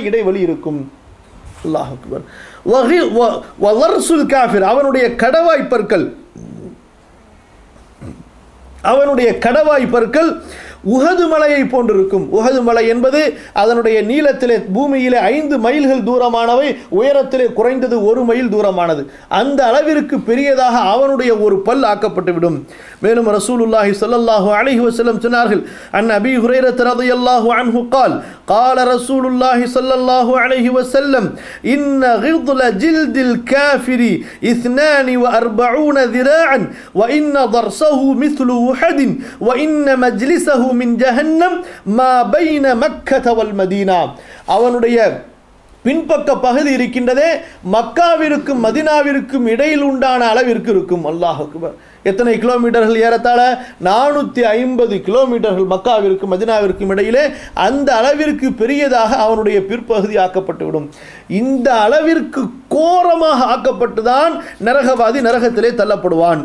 இடைவெளி இருக்கும் அல்லாஹ் அக்பர் வகி- வ- வதர்சுல் காஃபிர் அவனுடைய கடவாய் பற்கள் அவனுடைய கடவாய் பற்கள் உகது மலையை போன்றிருக்கும் உகது மலை என்பது அதனுடைய நீளத்திலே பூமியிலே ஐந்து மைல்கள் தூரமானவை உயரத்திலே குறைந்தது ஒரு மைல் தூரமானது அந்த அளவிற்கு பெரியதாக அவனுடைய ஒரு பல் ஆக்கப்பட்டுவிடும் மேலும் ரசூலுல்லாஹி ஸல்லல்லாஹு அலைஹி வஸல்லம் சொன்னார்கள் அன் அபி ஹுரைரத் ரலியல்லாஹு அன்ஹு قال قال رسول الله صلى الله عليه وسلم إن غضل جلد الكافر اثنان وأربعون ذراعا وإن ضرسه مثل وحد وإن مجلسه من جهنم ما بين مكة والمدينة அவனுடைய பின்பக்க பகுதி இருக்கின்றதே மக்காவிற்கும் மதினாவிற்கும் இடையில் உண்டான அளவிற்கு இருக்கும் அல்லாஹ் அக்பர் எத்தனை கிலோமீட்டர்கள் ஏறத்தாழ நானூற்றி ஐம்பது கிலோமீட்டர்கள் மக்காவிற்கும் மதினாவிற்கும் இடையிலே அந்த அளவிற்கு பெரியதாக அவனுடைய பிற்பகுதி ஆக்கப்பட்டுவிடும் இந்த அளவிற்கு கோரமாக ஆக்கப்பட்டுதான் நரகவாதி நரகத்திலே தள்ளப்படுவான்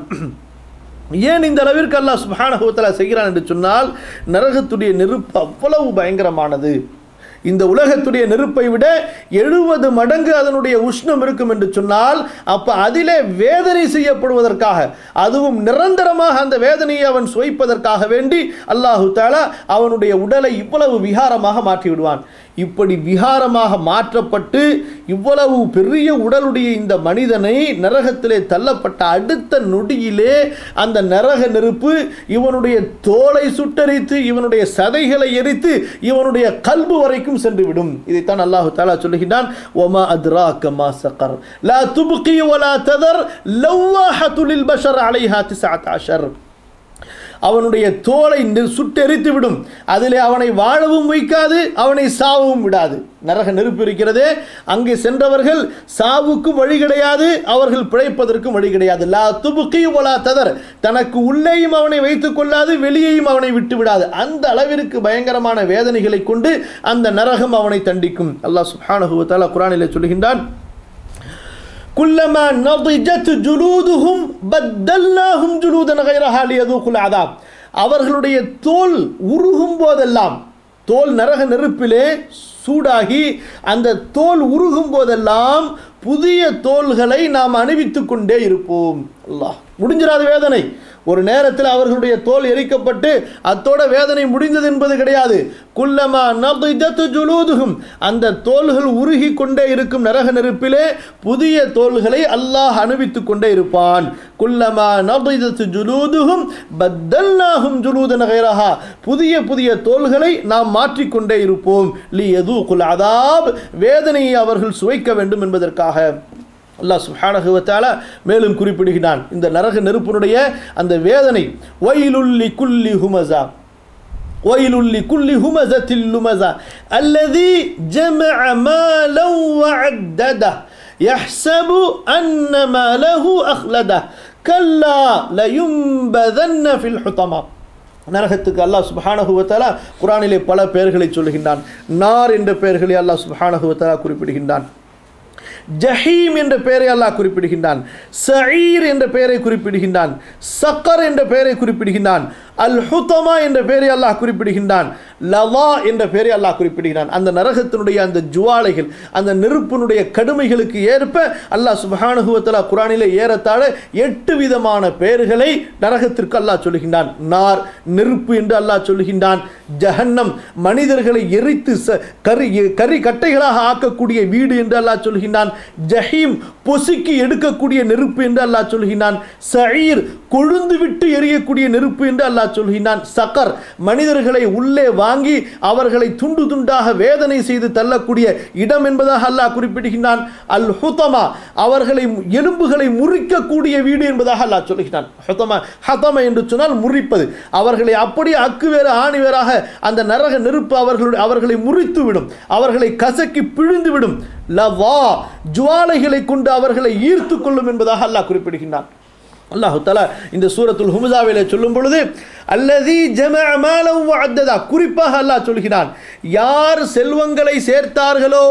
ஏன் இந்த அளவிற்கு அல்லாஹ் சுப்ஹானஹு வ தஆலா செய்கிறான் என்று சொன்னால் நரகத்துடைய நெருப்பு அவ்வளவு பயங்கரமானது இந்த உலகத்துடைய நெருப்பை விட எழுபது மடங்கு அதனுடைய உஷ்ணம் இருக்கும் என்று சொன்னால் அப்ப அதிலே வேதனை செய்யப்படுவதற்காக அதுவும் நிரந்தரமாக அந்த வேதனையை அவன் சுவைப்பதற்காக வேண்டி அல்லாஹு தாலா அவனுடைய உடலை இவ்வளவு விகாரமாக மாற்றி விடுவான் இப்படி விகாரமாக மாற்றப்பட்டு இவ்வளவு பெரிய உடலுடைய இந்த மனிதனை நரகத்திலே தள்ளப்பட்ட அடுத்த நொடியிலே அந்த நரக நெருப்பு இவனுடைய தோலை சுட்டரித்து இவனுடைய சதைகளை எரித்து இவனுடைய கல்பு வரைக்கும் சென்றுவிடும் இதைத்தான் அல்லாஹு தாலா சொல்லுகின்றான் ஒமா அத்ராக்க மா சக்கர் லா துப்கி வலா ததர் லவ்வாஹத்து லில் பஷர் அலைஹா திஸ்அத் அஷர் அவனுடைய தோலை நெ- சுட்டெரித்து விடும் அதிலே அவனை வாழவும் வைக்காது அவனை சாவும் விடாது நரக நெருப்பு இருக்கிறதே அங்கே சென்றவர்கள் சாவுக்கும் வழி கிடையாது அவர்கள் பிழைப்பதற்கும் வழி கிடையாது லா துபுக்கி ஒலா ததர் தனக்கு உள்ளேயும் அவனை வைத்துக் கொள்ளாது வெளியேயும் அவனை விட்டு விடாது அந்த அளவிற்கு பயங்கரமான வேதனைகளை கொண்டு அந்த நரகம் அவனை தண்டிக்கும் அல்லாஹ் சுப்ஹானஹு வ தஆலா குர்ஆனிலே சொல்கின்றான் كلما نضجت جلودهم بدلناهم جلودا غيرها ليذوقوا العذاب அவர்களுடைய தோல் உருகும் போதெல்லாம் தோல் நரக நெருப்பிலே சூடாகி அந்த தோல் உருகும் போதெல்லாம் புதிய தோள்களை நாம் அணிவித்துக் கொண்டே இருப்போம் அல்லாஹ் முடிஞ்சிராத வேதனை ஒரு நேரத்தில் அவர்களுடைய தோல் எரிக்கப்பட்டு அத்தோட வேதனை முடிந்தது என்பது கிடையாது குல்லமா நபிஜத்து ஜுலூதுகும் அந்த தோள்கள் உருகி கொண்டே இருக்கும் நரக நெருப்பிலே புதிய தோள்களை அல்லாஹ் அணிவித்துக் கொண்டே இருப்பான் குல்லமா நபிஜத்து ஜுலூதுகும் பத்தல்லாஹும் ஜுலூதன் கைரஹா புதிய புதிய தோள்களை நாம் மாற்றிக்கொண்டே இருப்போம் லி எது குல் அதாப் வேதனையை அவர்கள் சுவைக்க வேண்டும் என்பதற்காக அல்லாஹ் சுப்ஹானஹு வ தஆலா மேலும் குறிப்பிடுகிறான் இந்த நரக நெருப்பினுடைய அந்த வேதனை வயலுல்லி குல்லி ஹுமஸா வயலுல்லி குல்லி ஹுமஸத்தில் லுமஸா அல்லதி ஜமஅ மாலா வஅத்தத يحسب أن ماله أخلده كلا لينبذن في الحطمة நரகத்துக்கு அல்லாஹ் சுப்ஹானஹு வ தஆலா குர்ஆனிலே பல பெயர்களை சொல்கின்றான் நார் என்ற பெயர்களை அல்லாஹ் சுப்ஹானஹு வ தஆலா குறிப்பிடுகின்றான் ஜஹீம் என்ற பெயரை அல்லாஹ் குறிப்பிடுகின்றான் சயீர் என்ற பெயரை குறிப்பிடுகின்றான் சக்கர் என்ற பெயரை குறிப்பிடுகின்றான் அல் ஹுத்தமா என்ற பெயரை அல்லாஹ் குறிப்பிடுகின்றான் லவா என்ற பெயரை அல்லாஹ் குறிப்பிடுகிறான் அந்த நரகத்தினுடைய அந்த ஜுவாலைகள் அந்த நெருப்பினுடைய கடுமைகளுக்கு ஏற்ப அல்லாஹ் சுப்ஹானஹு வ தஆலா குர்ஆனிலே ஏறத்தாழ எட்டு விதமான பெயர்களை நரகத்திற்கு அல்லாஹ் சொல்லுகின்றான் நார் நெருப்பு என்று அல்லாஹ் சொல்லுகின்றான் ஜஹன்னம் மனிதர்களை எரித்து ச- கரி கரி கட்டைகளாக ஆக்கக்கூடிய வீடு என்று அல்லாஹ் சொல்கின்றான் ஜஹீம் பொசுக்கி எடுக்கக்கூடிய நெருப்பு என்று அல்லாஹ் சொல்கின்றான் சயீர் கொழுந்து விட்டு எரியக்கூடிய நெருப்பு என்று அல்லாஹ் சொல்கின்றான் சக்கர் மனிதர்களை உள்ளே வாங்கி அவர்களை துண்டு துண்டாக வேதனை செய்து தள்ளக்கூடிய இடம் என்பதாக அல்லாஹ் குறிப்பிடுகின்றான் அல் ஹுதமா அவர்களை எலும்புகளை முறிக்கக்கூடிய வீடு என்பதாக அல்லாஹ் சொல்கிறான் ஹுதமா ஹதம என்று சொன்னால் முறிப்பது அவர்களை அப்படியே அக்கு வேறு ஆணி வேறாக அந்த நரக நெருப்பு அவர்களுடைய அவர்களை முறித்து விடும் அவர்களை கசக்கி பிழிந்து விடும் லவா ஜுவாலைகளை கொண்டு அவர்களை ஈர்த்து கொள்ளும் என்பதாக அல்லாஹ் குறிப்பிடுகின்றான் அல்லாஹு தஆலா இந்த சூரத்துல் ஹுமுசாவிலே சொல்லும் பொழுது அல்லதி ஜமஅ மாலன் வஅத்ததா குறிப்பாக அல்லாஹ் சொல்கிறான் யார் செல்வங்களை சேர்த்தார்களோ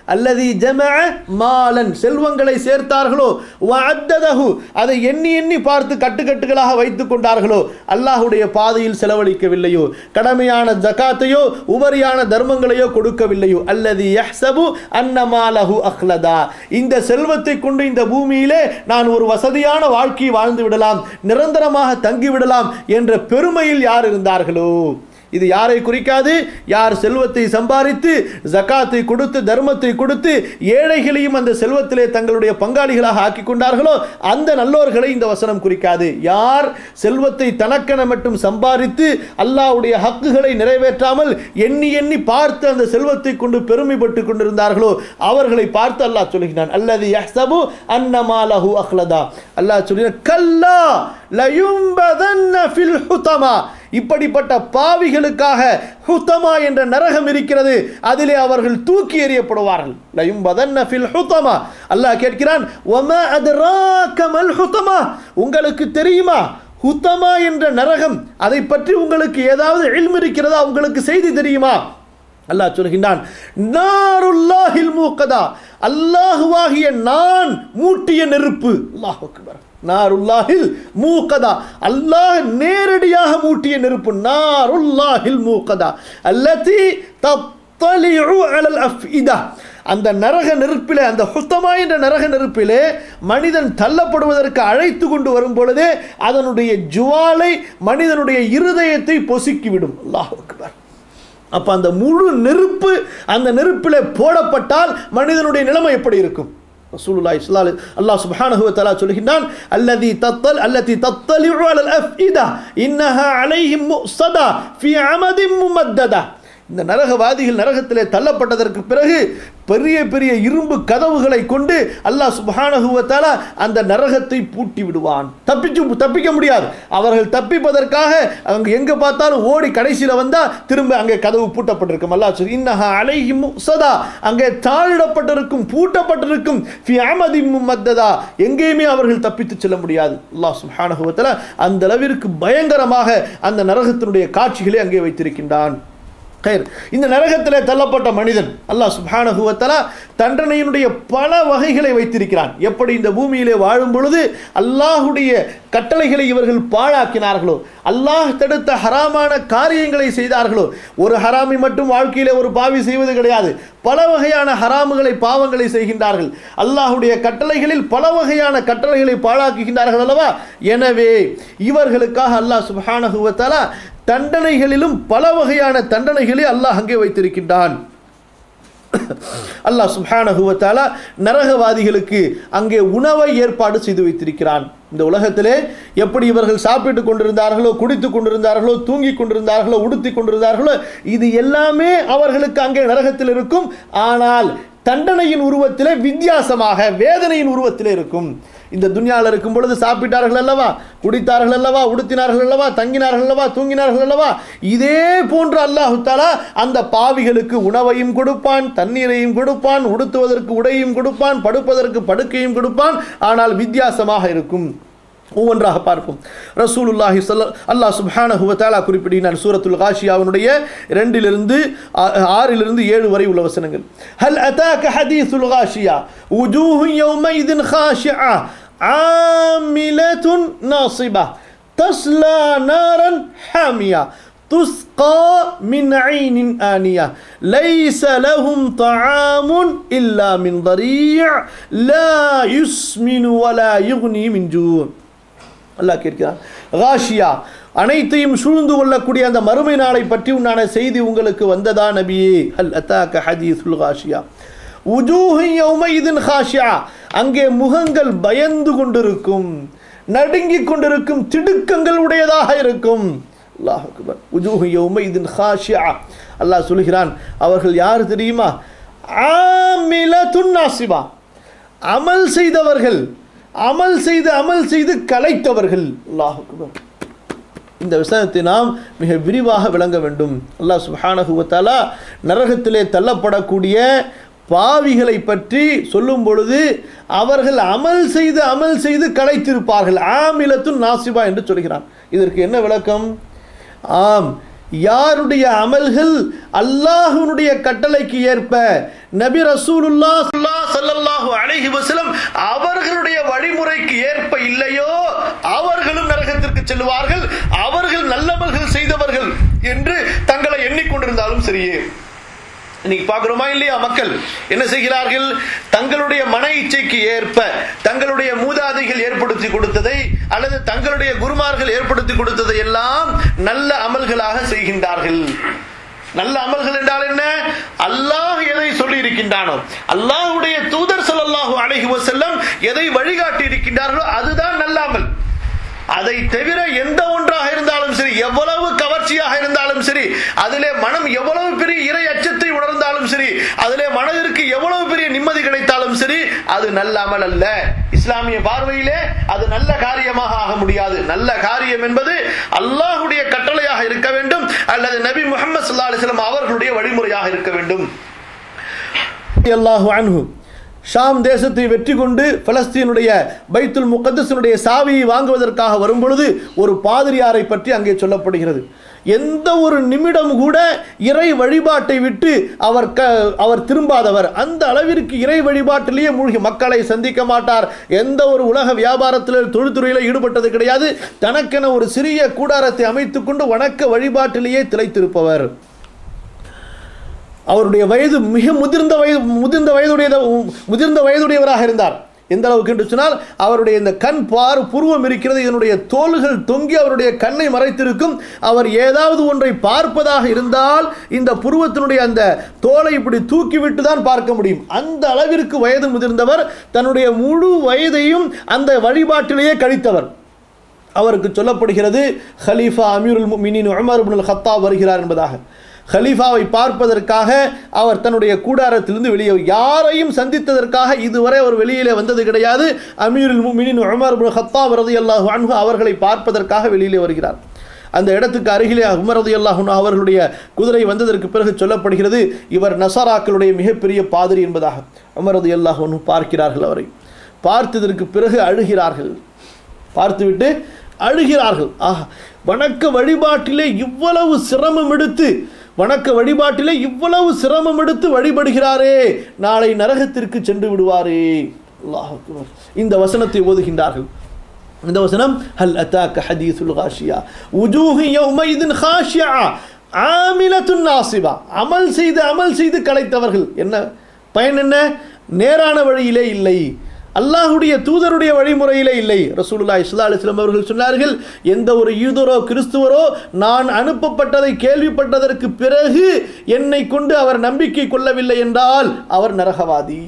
அல்லதி ஜமஅ மாலன் செல்வங்களை சேர்த்தார்களோ வஅத்ததஹு அதை எண்ணி எண்ணி பார்த்து கட்டுக்கட்டுகளாக வைத்துக் கொண்டார்களோ அல்லாஹ்வுடைய பாதையில் செலவழிக்கவில்லையோ கடமையான ஜகாத்தையோ உபரியான தர்மங்களையோ கொடுக்கவில்லையோ அல்லதி யஹ்சபு அன்னமாலஹு அஹ்லதா இந்த செல்வத்தை கொண்டு இந்த பூமியிலே நான் ஒரு வசதியான வாழ்க்கையை வாழ்ந்து விடலாம் நிரந்தரமாக தங்கிவிடலாம் என்ற பெருமையில் யார் இருந்தார்களோ இது யாரை குறிக்காது யார் செல்வத்தை சம்பாதித்து ஜகாத்தை கொடுத்து தர்மத்தை கொடுத்து ஏழைகளையும் அந்த செல்வத்திலே தங்களுடைய பங்காளிகளாக ஆக்கி கொண்டார்களோ அந்த நல்லோர்களை இந்த வசனம் குறிக்காது யார் செல்வத்தை தனக்கென மட்டும் சம்பாதித்து அல்லாஹ்வுடைய ஹக்குகளை நிறைவேற்றாமல் எண்ணி எண்ணி பார்த்து அந்த செல்வத்தை கொண்டு பெருமைப்பட்டு கொண்டிருந்தார்களோ அவர்களை பார்த்து அல்லாஹ் சொல்கிறான் அல்லது யஹ்சபு அன்னமாலஹு அஹ்லதா அல்லாஹ் சொல்கிறான் கல்லா லயும்பதன்ன ஃபில் ஹுதமா இப்படிப்பட்ட பாவிகளுக்காக ஹுத்தமா என்ற நரகம் இருக்கிறது அதிலே அவர்கள் தூக்கி எறியப்படுவார்கள் லயும்பதன்ன ஃபில் ஹுத்தமா அல்லாஹ் கேட்கிறான் ஒம அதுராக மல் ஹுத்தமா உங்களுக்கு தெரியுமா ஹுத்தமா என்ற நரகம் அதை பற்றி உங்களுக்கு ஏதாவது இல்மு இருக்கிறதா உங்களுக்கு செய்தி தெரியுமா அல்லாஹ் சொல்கின்றான் நாருல்லாஹில் மூக்கதா அல்லாஹுவாகிய நான் மூட்டிய நெருப்பு அல்லாஹ் அக்பர் நாருல்லாஹில் மூக்கதா அல்லாஹ் நேரடியாக மூட்டிய நெருப்பு நாருல்லாஹில் மூக்கதா அல்லதி தத்தலிஉ அலல் அஃஇதா அந்த நரக நெருப்பிலே அந்த ஹுத்தமா என்ற நரக நெருப்பிலே மனிதன் தள்ளப்படுவதற்கு அழைத்து கொண்டு வரும் பொழுதே அதனுடைய ஜுவாலை மனிதனுடைய இருதயத்தை பொசுக்கிவிடும் அல்லாஹ் அக்பர் அப்போ அந்த முழு நெருப்பு அந்த நெருப்பிலே போடப்பட்டால் மனிதனுடைய நிலைமை எப்படி இருக்கும் ரசூலுல்லாஹி ஸல்லல்லாஹு அலைஹி அல்லாஹ் சுப்ஹானஹு வ தஆலா சொல்கின்றான் அல்லதி தத்தல் அல்லதி தத்தலிஉ அலல் அஃஇதா இன்னஹா அலைஹிம் முஸதா ஃபீ அமதின் முமத்ததா இந்த நரகவாதிகள் நரகத்திலே தள்ளப்பட்டதற்கு பிறகு பெரிய பெரிய இரும்பு கதவுகளை கொண்டு அல்லாஹ் சுப்ஹானஹு வ தஆலா அந்த நரகத்தை பூட்டி விடுவான் தப்பிச்சு தப்பிக்க முடியாது அவர்கள் தப்பிப்பதற்காக அங்க எங்க பார்த்தாலும் ஓடி கடைசியில் வந்தா திரும்ப அங்கே கதவு பூட்டப்பட்டிருக்கும் அல்லாஹ் சொல்லி இன்னஹா அலைஹிம் சதா அங்கே தாழிடப்பட்டிருக்கும் பூட்டப்பட்டிருக்கும் ஃபி அமதின் முமத்ததா எங்கேயுமே அவர்கள் தப்பித்து செல்ல முடியாது அல்லாஹ் சுப்ஹானஹு வ தஆலா அந்த அளவிற்கு பயங்கரமாக அந்த நரகத்தினுடைய காட்சிகளை அங்கே வைத்திருக்கின்றான் கயிர் இந்த நரகத்திலே தள்ளப்பட்ட மனிதன் அல்லாஹ் சுப்ஹானஹு வ தஆலா தண்டனையினுடைய பல வகைகளை வைத்திருக்கிறான் எப்படி இந்த பூமியிலே வாழும் பொழுது அல்லாஹுடைய கட்டளைகளை இவர்கள் பாழாக்கினார்களோ அல்லாஹ் தடுத்த ஹராமான காரியங்களை செய்தார்களோ ஒரு ஹராமி மட்டும் வாழ்க்கையிலே ஒரு பாவி செய்வது கிடையாது பல வகையான ஹராமுகளை பாவங்களை செய்கின்றார்கள் அல்லாஹுடைய கட்டளைகளில் பல வகையான கட்டளைகளை பாழாக்குகின்றார்கள் அல்லவா எனவே இவர்களுக்காக அல்லாஹ் சுப்ஹானஹு வ தஆலா தண்டனைகளிலும் பல வகையான தண்டனைகளை அல்லாஹ் அங்கே வைத்திருக்கின்றான் அல்லாஹ் சுப்ஹானஹு வ தஆலா நரகவாதிகளுக்கு அங்கே உணவை ஏற்பாடு செய்து வைத்திருக்கிறான் இந்த உலகத்திலே எப்படி இவர்கள் சாப்பிட்டு கொண்டிருந்தார்களோ குடித்து கொண்டிருந்தார்களோ தூங்கி கொண்டிருந்தார்களோ உடுத்தி கொண்டிருந்தார்களோ இது எல்லாமே அவர்களுக்கு அங்கே நரகத்தில் இருக்கும் ஆனால் தண்டனையின் உருவத்திலே வித்தியாசமாக வேதனையின் உருவத்திலே இருக்கும் இந்த துன்யாவில் இருக்கும் பொழுது சாப்பிட்டார்கள் அல்லவா குடித்தார்கள் அல்லவா உடுத்தினார்கள் அல்லவா தங்கினார்கள் அல்லவா தூங்கினார்கள் அல்லவா இதே போன்று அல்லாஹு தாலா அந்த பாவிகளுக்கு உணவையும் கொடுப்பான் தண்ணீரையும் கொடுப்பான் உடுத்துவதற்கு உடையும் கொடுப்பான் படுப்பதற்கு படுக்கையும் கொடுப்பான் ஆனால் வித்தியாசமாக இருக்கும் ஒவ்வொன்றாக பார்ப்போம் ரசூலுல்லாஹி ஸல்ல அல்லாஹ் சுப்ஹானஹு வ தஆலா குறிப்பிடுகிறார் சூரத்துல் காஷியாவினுடைய ரெண்டிலிருந்து ஆ- ஆறிலிருந்து ஏழு வரை உள்ள வசனங்கள் ஹல் அதாக ஹதீஸுல் காஷியா உஜூஹு யௌமைதின் காஷிஆ ஆமிலத்துன் நாசிபா தஸ்லா நாரன் ஹாமியா تسقى من عين آنية ليس لهم طعام إلا من ضريع لا يسمن ولا يغني من جوع அல்லாஹ் கேட்கிறார் காஷியா அனைத்தையும் சூழ்ந்து கொள்ளக்கூடிய அந்த மறுமை நாளை பற்றி உண்டான செய்தி உங்களுக்கு வந்ததா நபியே ஹல் அத்தாக்க ஹதீசுல் காஷியா உஜூஹி யௌமைதின் காஷியா அங்கே முகங்கள் பயந்து கொண்டிருக்கும் நடுங்கிக் கொண்டிருக்கும் திடுக்கங்கள் உடையதாக இருக்கும் அல்லாஹ் அக்பர் உஜூஹு யௌமைதின் காஷியா அல்லாஹ் சொல்கிறான் அவர்கள் யார் தெரியுமா ஆமிலத்துன் நாசிபா அமல் செய்தவர்கள் அமல் செய்து அமல் செய்து கலைத்தவர்கள் அல்லாஹ் அக்பர் இந்த விஷயத்தை நாம் மிக விரிவாக விளங்க வேண்டும் அல்லாஹ் சுப்ஹானஹு வ தஆலா நரகத்திலே தள்ளப்படக்கூடிய பாவிகளை பற்றி சொல்லும் பொழுது அவர்கள் அமல் செய்து அமல் செய்து கலைத்திருப்பார்கள் ஆமிலத்துன் நாசிபா என்று சொல்கிறான் இதற்கு என்ன விளக்கம் ஆம் யாருடைய அமல்கள் அல்லாஹ்வினுடைய கட்டளைக்கு ஏற்ப நபி ரசூலுல்லா ஸல்லல்லாஹு அலைஹி வஸல்லம் அவர்களுடைய வழிமுறைக்கு ஏற்ப இல்லையோ அவர்களும் நரகத்திற்கு செல்வார்கள் அவர்கள் நல்லமல்கள் செய்தவர்கள் என்று தங்களை எண்ணிக்கொண்டிருந்தாலும் சரியே இன்னைக்கு பார்க்கிறோமா இல்லையா மக்கள் என்ன செய்கிறார்கள் தங்களுடைய மன இச்சைக்கு ஏற்ப தங்களுடைய மூதாதைகள் ஏற்படுத்தி கொடுத்ததை அல்லது தங்களுடைய குருமார்கள் ஏற்படுத்தி கொடுத்ததை எல்லாம் நல்ல அமல்களாக செய்கின்றார்கள் நல்ல அமல்கள் என்றால் என்ன அல்லாஹ் எதை சொல்லி இருக்கின்றானோ அல்லாஹ்வுடைய தூதர் ஸல்லல்லாஹு அலைஹி வஸல்லம் எதை வழிகாட்டி இருக்கின்றார்களோ அதுதான் நல்ல அமல் அதை தவிர எந்த ஒன்றாக இருந்தாலும் சரி எவ்வளவு கவர்ச்சியாக இருந்தாலும் சரி அதிலே மனம் எவ்வளவு பெரிய இறை அச்சத்தை உணர்ந்தாலும் சரி அதிலே மனதிற்கு எவ்வளவு பெரிய நிம்மதி கிடைத்தாலும் சரி அது நல்ல அமல் அல்ல இஸ்லாமிய பார்வையிலே அது நல்ல காரியமாக ஆக முடியாது நல்ல காரியம் என்பது அல்லாஹ்வுடைய கட்டளையாக இருக்க வேண்டும் அல்லது நபி முகமது ஸல்லல்லாஹு அலைஹி வஸல்லம் அவர்களுடைய வழிமுறையாக இருக்க வேண்டும் அல்லாஹு அன்ஹு ஷாம் தேசத்தை வெற்றி கொண்டு பலஸ்தீனுடைய பைத்துல் முகத்தஸினுடைய சாவியை வாங்குவதற்காக வரும்பொழுது ஒரு பாதிரியாரை பற்றி அங்கே சொல்லப்படுகிறது எந்த ஒரு நிமிடம் கூட இறை வழிபாட்டை விட்டு அவர் க அவர் திரும்பாதவர் அந்த அளவிற்கு இறை வழிபாட்டிலேயே மூழ்கி மக்களை சந்திக்க மாட்டார் எந்த ஒரு உலக வியாபாரத்தில் தொழில்துறையில் ஈடுபட்டது கிடையாது தனக்கென ஒரு சிறிய கூடாரத்தை அமைத்துக்கொண்டு வணக்க வழிபாட்டிலேயே திளைத்திருப்பவர் அவருடைய வயது மிக முதிர்ந்த வயது முதிர்ந்த வயதுடைய முதிர்ந்த வயதுடையவராக இருந்தார் எந்த அளவுக்கு என்று சொன்னால் அவருடைய இந்த கண் பார் புருவம் இருக்கிறது இதனுடைய தோள்கள் தொங்கி அவருடைய கண்ணை மறைத்திருக்கும் அவர் ஏதாவது ஒன்றை பார்ப்பதாக இருந்தால் இந்த புருவத்தினுடைய அந்த தோலை இப்படி தூக்கிவிட்டு தான் பார்க்க முடியும் அந்த அளவிற்கு வயது முதிர்ந்தவர் தன்னுடைய முழு வயதையும் அந்த வழிபாட்டிலேயே கழித்தவர் அவருக்கு சொல்லப்படுகிறது ஹலீஃபா அமீருல் முமினின் உமர் இப்னுல் ஹத்தாப் வருகிறார் என்பதாக ஹலீஃபாவை பார்ப்பதற்காக அவர் தன்னுடைய கூடாரத்திலிருந்து வெளியே யாரையும் சந்தித்ததற்காக இதுவரை அவர் வெளியிலே வந்தது கிடையாது அமீருல் முமினின் உமர் இப்னுல் ஹத்தாப் ரலியல்லாஹு அன்ஹு அவர்களை பார்ப்பதற்காக வெளியிலே வருகிறார் அந்த இடத்துக்கு அருகிலே உமர் ரலியல்லாஹு அன்ஹு அவர்களுடைய குதிரை வந்ததற்கு பிறகு சொல்லப்படுகிறது இவர் நசராக்களுடைய மிகப்பெரிய பாதிரி என்பதாக உமர் ரலியல்லாஹு அன்ஹு பார்க்கிறார்கள் அவரை பார்த்ததற்கு பிறகு அழுகிறார்கள் பார்த்துவிட்டு அழுகிறார்கள் ஆஹா வணக்க வழிபாட்டிலே இவ்வளவு சிரமம் எடுத்து வணக்க வழிபாட்டிலே இவ்வளவு சிரமம் எடுத்து வழிபடுகிறாரே நாளை நரகத்திற்கு சென்று விடுவாரே அல்லாஹ் அக்பர். இந்த வசனத்தை ஓதுகின்றார்கள் இந்த வசனம் ஹல் அத்தாக்க ஹதீசுல் காஷியா உஜூஹு யௌமைதின் காஷியா ஆமிலத்துன் நாசிபா அமல் செய்து அமல் செய்து கலைத்தவர்கள் என்ன பயன் என்ன நேரான வழியிலே இல்லை அல்லாஹுடைய தூதருடைய வழிமுறையிலே இல்லை ரசூலுல்லா இஸ்லா அலிஸ்லாம் அவர்கள் சொன்னார்கள் எந்த ஒரு யூதரோ கிறிஸ்துவரோ நான் அனுப்பப்பட்டதை கேள்விப்பட்டதற்கு பிறகு என்னை கொண்டு அவர் நம்பிக்கை கொள்ளவில்லை என்றால் அவர் நரகவாதி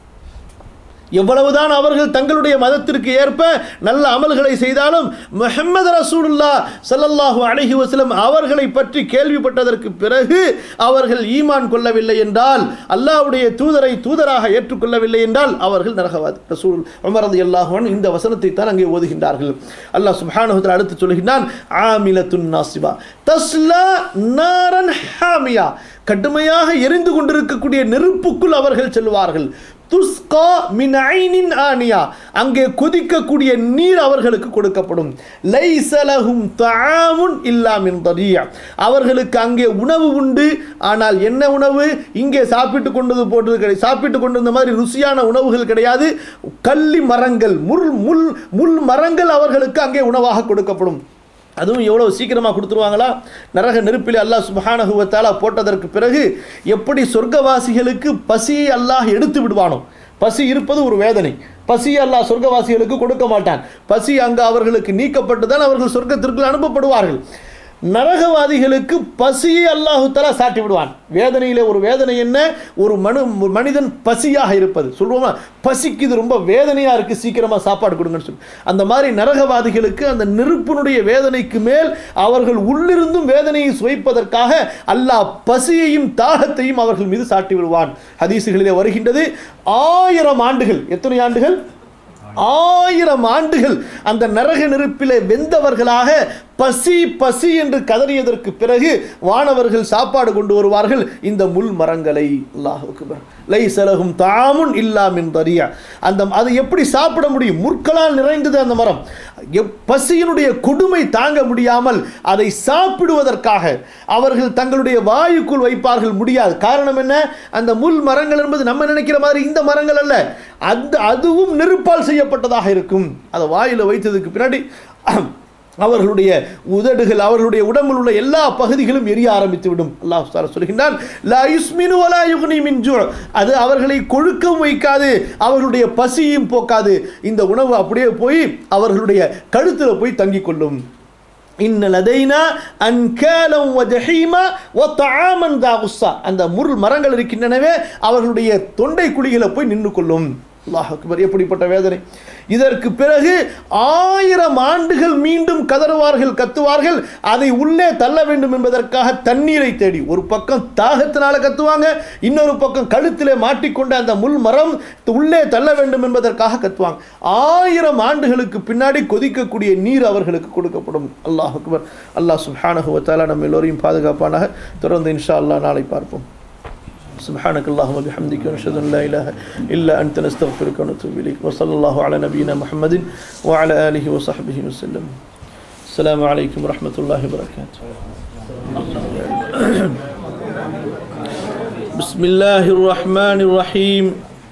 எவ்வளவுதான் அவர்கள் தங்களுடைய மதத்திற்கு ஏற்ப நல்ல அமல்களை செய்தாலும் முஹம்மது ரசூலுல்லா ஸல்லல்லாஹு அலைஹி வஸல்லம் அவர்களை பற்றி கேள்விப்பட்டதற்கு பிறகு அவர்கள் ஈமான் கொள்ளவில்லை என்றால் அல்லாஹ்வுடைய தூதரை தூதராக ஏற்றுக்கொள்ளவில்லை என்றால் அவர்கள் நரகவாதி ரசூல் உமர் ரலியல்லாஹு அன்ஹு இந்த வசனத்தை தான் அங்கே ஓதுகின்றார்கள் அல்லாஹ் சுப்ஹானஹு வ தஆலா அடுத்து சொல்கின்றான் ஆமிலத்துன் நாசிபா தஸ்லா நாரன் ஹாமியா கடுமையாக எரிந்து கொண்டிருக்கக்கூடிய நெருப்புக்குள் அவர்கள் செல்வார்கள் துஸ்கா மின் ஐனின் ஆனியா அங்கே கொதிக்கக்கூடிய நீர் அவர்களுக்கு கொடுக்கப்படும் லைசலஹும் தஆமுன் இல்லா மின் தரியா அவர்களுக்கு அங்கே உணவு உண்டு ஆனால் என்ன உணவு இங்கே சாப்பிட்டு கொண்டது போன்றது கிடையாது சாப்பிட்டு கொண்டு இந்த மாதிரி ருசியான உணவுகள் கிடையாது கள்ளி மரங்கள் முள் முள் முள் மரங்கள் அவர்களுக்கு அங்கே உணவாக கொடுக்கப்படும் அதுவும் எவ்வளவு சீக்கிரமாக கொடுத்துருவாங்களா நரக நெருப்பிலே அல்லாஹ் சுப்ஹானஹு வ தஆலா போட்டதற்கு பிறகு எப்படி சொர்க்கவாசிகளுக்கு பசியை அல்லாஹ் எடுத்து விடுவானோ பசி இருப்பது ஒரு வேதனை பசி அல்லாஹ் சொர்க்கவாசிகளுக்கு கொடுக்க மாட்டான் பசி அங்கு அவர்களுக்கு நீக்கப்பட்டு தான் அவர்கள் சொர்க்கத்திற்கு அனுப்பப்படுவார்கள் நரகவாதிகளுக்கு பசியை அல்லாஹு தலா சாட்டி விடுவான் வேதனையிலே ஒரு வேதனை என்ன ஒரு மனு ஒரு மனிதன் பசியாக இருப்பது சொல்லுவோமா பசிக்குது ரொம்ப வேதனையாக இருக்குது சீக்கிரமாக சாப்பாடு கொடுங்கன்னு சொல்லி அந்த மாதிரி நரகவாதிகளுக்கு அந்த நெருப்பினுடைய வேதனைக்கு மேல் அவர்கள் உள்ளிருந்தும் வேதனையை சுவைப்பதற்காக அல்லாஹ் பசியையும் தாகத்தையும் அவர்கள் மீது சாட்டி விடுவான் ஹதீசுகளிலே வருகின்றது ஆயிரம் ஆண்டுகள் எத்தனை ஆண்டுகள் ஆயிரம் ஆண்டுகள் அந்த நரக நெருப்பிலே வெந்தவர்களாக பசி பசி என்று கதறியதற்கு பிறகு வானவர்கள் சாப்பாடு கொண்டு வருவார்கள் இந்த முள் மரங்களை அல்லாஹ் லை சலகும் தாமுன் இல்லாமின் தரியா அந்த அது எப்படி சாப்பிட முடியும் முற்களால் நிறைந்தது அந்த மரம் எப்- பசியினுடைய கொடுமை தாங்க முடியாமல் அதை சாப்பிடுவதற்காக அவர்கள் தங்களுடைய வாயுக்குள் வைப்பார்கள் முடியாது காரணம் என்ன அந்த முள் மரங்கள் என்பது நம்ம நினைக்கிற மாதிரி இந்த மரங்கள் அல்ல அந்த அதுவும் நெருப்பால் செய்யப்பட்டதாக இருக்கும் அதை வாயில வைத்ததுக்கு பின்னாடி அவர்களுடைய உதடுகள் அவர்களுடைய உடம்பில் உள்ள எல்லா பகுதிகளும் எரிய ஆரம்பித்து விடும் அல்லாஹ் தாலா சொல்கின்றான் லா யுஸ்மினு வலா யுக்னி மின் ஜூ' அது அவர்களை கொழுக்கவும் வைக்காது அவர்களுடைய பசியும் போக்காது இந்த உணவு அப்படியே போய் அவர்களுடைய கழுத்தில் போய் தங்கிக் கொள்ளும் இன்ன லதைனா அன்காலம் வஜஹீமா வத்தஆமன் தா குஸ்ஸா அந்த முள் மரங்கள் இருக்கின்றனவே அவர்களுடைய தொண்டை குழிகளை போய் நின்று கொள்ளும் அல்லாஹ் அக்பர் எப்படிப்பட்ட வேதனை இதற்கு பிறகு ஆயிரம் ஆண்டுகள் மீண்டும் கதறுவார்கள் கத்துவார்கள் அதை உள்ளே தள்ள வேண்டும் என்பதற்காக தண்ணீரை தேடி ஒரு பக்கம் தாகத்தினால கத்துவாங்க இன்னொரு பக்கம் கழுத்திலே மாட்டிக்கொண்ட அந்த முள் மரம் உள்ளே தள்ள வேண்டும் என்பதற்காக கத்துவாங்க ஆயிரம் ஆண்டுகளுக்கு பின்னாடி கொதிக்கக்கூடிய நீர் அவர்களுக்கு கொடுக்கப்படும் அல்லாஹ் அக்பர் அல்லாஹ் சுப்ஹானஹு வ தஆலா நம்ம எல்லோரையும் பாதுகாப்பானாக தொடர்ந்து இன்ஷா அல்லாஹ் நாளை பார்ப்போம் سبحانك اللهم وبحمدك ونشهد ان لا اله الا انت نستغفرك ونتوب اليك وصلى الله على نبينا محمد وعلى اله وصحبه وسلم السلام عليكم ورحمه الله وبركاته بسم الله الرحمن الرحيم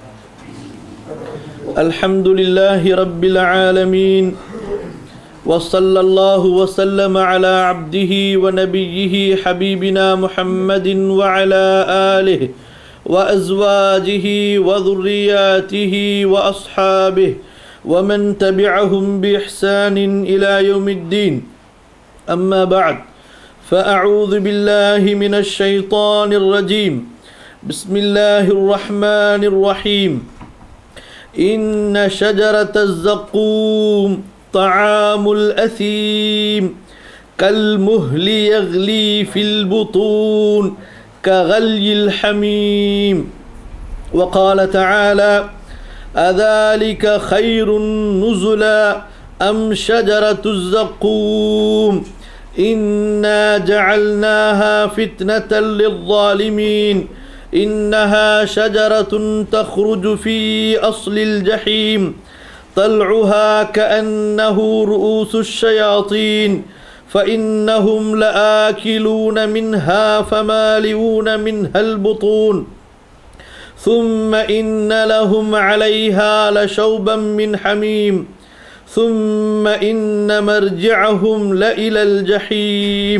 الحمد لله رب العالمين وصلى الله وسلم على عبده ونبيه حبيبنا محمد وعلى آله وأزواجه وذرياته وأصحابه ومن تبعهم بإحسان إلى يوم الدين أما بعد فأعوذ بالله من الشيطان الرجيم بسم الله الرحمن الرحيم إن شجرة الزقوم طعام الأثيم كالمهل يغلي في البطون كغلي الحميم وقال تعالى أذلك خير نزلا أم شجرة الزقوم إنا جعلناها فتنة للظالمين إنها شجرة تخرج في أصل الجحيم طلعها كأنه رؤوس الشياطين فإنهم لآكلون منها فمالئون منها البطون ثم إن لهم عليها لشوبا من حميم ثم إن مرجعهم لإلى الجحيم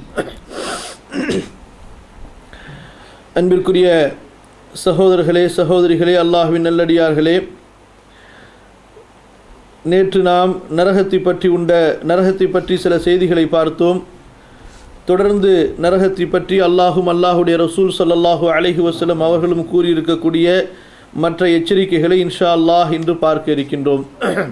அன்பிற்குரிய சகோதரர்களே சகோதரிகளே அல்லாஹ்வின் நல்லடியார்களே நேற்று நாம் நரகத்தை பற்றி உண்ட நரகத்தை பற்றி சில செய்திகளை பார்த்தோம் தொடர்ந்து நரகத்தை பற்றி அல்லாஹும் அல்லாஹுடைய ரசூல் ஸல்லல்லாஹு அலைஹி வஸல்லம் அவர்களும் கூறியிருக்கக்கூடிய மற்ற எச்சரிக்கைகளை இன்ஷா அல்லாஹ் இன்று பார்க்க இருக்கின்றோம்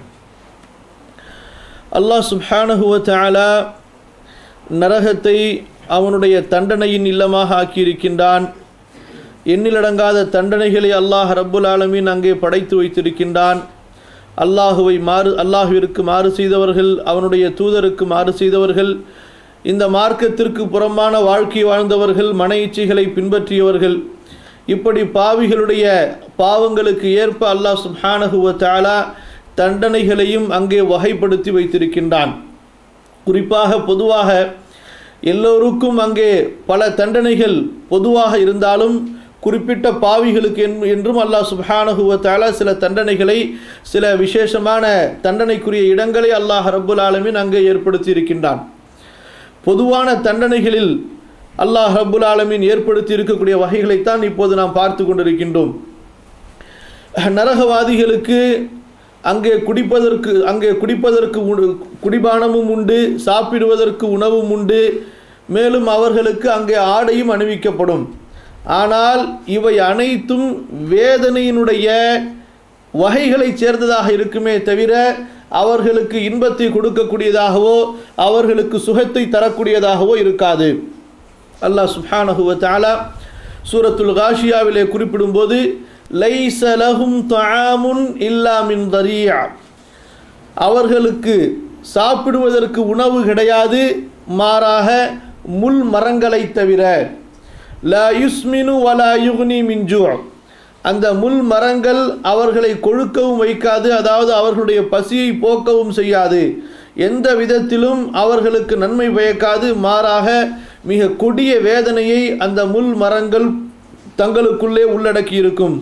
அல்லாஹ் சுப்ஹானஹு வ தஆலா நரகத்தை அவனுடைய தண்டனையின் இல்லமாக ஆக்கியிருக்கின்றான் எண்ணிலடங்காத தண்டனைகளை அல்லாஹ் ரப்புல் ஆலமீன் அங்கே படைத்து வைத்திருக்கின்றான் அல்லாஹுவை மாறு அல்லாஹுவிற்கு மாறு செய்தவர்கள் அவனுடைய தூதருக்கு மாறு செய்தவர்கள் இந்த மார்க்கத்திற்கு புறம்பான வாழ்க்கை வாழ்ந்தவர்கள் மன இச்சைகளை பின்பற்றியவர்கள் இப்படி பாவிகளுடைய பாவங்களுக்கு ஏற்ப அல்லாஹ் சுப்ஹானஹு வ தஆலா தண்டனைகளையும் அங்கே வகைப்படுத்தி வைத்திருக்கின்றான் குறிப்பாக பொதுவாக எல்லோருக்கும் அங்கே பல தண்டனைகள் பொதுவாக இருந்தாலும் குறிப்பிட்ட பாவிகளுக்கு என்- என்றும் அல்லாஹ் சுப்ஹானஹு வ தஆலா சில தண்டனைகளை சில விசேஷமான தண்டனைக்குரிய இடங்களை அல்லாஹ் ரப்புல் ஆலமீன் அங்கே ஏற்படுத்தி இருக்கின்றான் பொதுவான தண்டனைகளில் அல்லாஹ் ரப்புல் ஆலமீன் ஏற்படுத்தி இருக்கக்கூடிய வகைகளைத்தான் இப்போது நாம் பார்த்து கொண்டிருக்கின்றோம் நரகவாதிகளுக்கு அங்கே குடிப்பதற்கு அங்கே குடிப்பதற்கு உண- குடிபானமும் உண்டு சாப்பிடுவதற்கு உணவும் உண்டு மேலும் அவர்களுக்கு அங்கே ஆடையும் அணிவிக்கப்படும் ஆனால் இவை அனைத்தும் வேதனையினுடைய வகைகளைச் சேர்ந்ததாக இருக்குமே தவிர அவர்களுக்கு இன்பத்தை கொடுக்கக்கூடியதாகவோ அவர்களுக்கு சுகத்தை தரக்கூடியதாகவோ இருக்காது அல்லாஹ் சுப்ஹானஹு வ தஆலா சூரத்துல் காஷியாவிலே குறிப்பிடும்போது லைஸ லஹும் தஆமுன் இல்லா மின் தரியா அவர்களுக்கு சாப்பிடுவதற்கு உணவு கிடையாது மாறாக முள் மரங்களைத் தவிர லா யுஸ்மினு வலா யுக்னி மின் ஜூ' அந்த முள் மரங்கள் அவர்களை கொழுக்கவும் வைக்காது அதாவது அவர்களுடைய பசியை போக்கவும் செய்யாது எந்த விதத்திலும் அவர்களுக்கு நன்மை பயக்காது மாறாக மிக கொடிய வேதனையை அந்த முள் மரங்கள் தங்களுக்குள்ளே உள்ளடக்கி இருக்கும்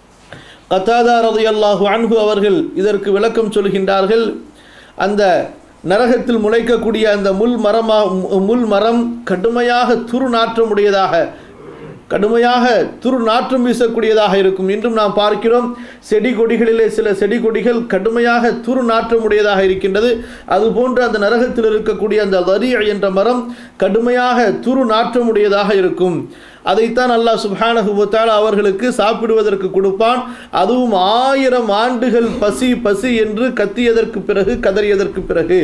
கத்தாதா ரதையல்லாஹு அன்ஹு அவர்கள் இதற்கு விளக்கம் சொல்கின்றார்கள் அந்த நரகத்தில் முளைக்கக்கூடிய அந்த முள் மரமா முள் மரம் கடுமையாக துருநாற்றமுடையதாக கடுமையாக துரு நாற்றம் வீசக்கூடியதாக இருக்கும் இன்றும் நாம் பார்க்கிறோம் செடி கொடிகளிலே சில செடி கொடிகள் கடுமையாக துரு நாற்றமுடையதாக இருக்கின்றது அதுபோன்று அந்த நரகத்தில் இருக்கக்கூடிய அந்த வரி என்ற மரம் கடுமையாக துரு நாற்றமுடையதாக இருக்கும் அதைத்தான் அல்லாஹ் சுப்ஹானஹுவத்தால் அவர்களுக்கு சாப்பிடுவதற்கு கொடுப்பான் அதுவும் ஆயிரம் ஆண்டுகள் பசி பசி என்று கத்தியதற்கு பிறகு கதறியதற்கு பிறகு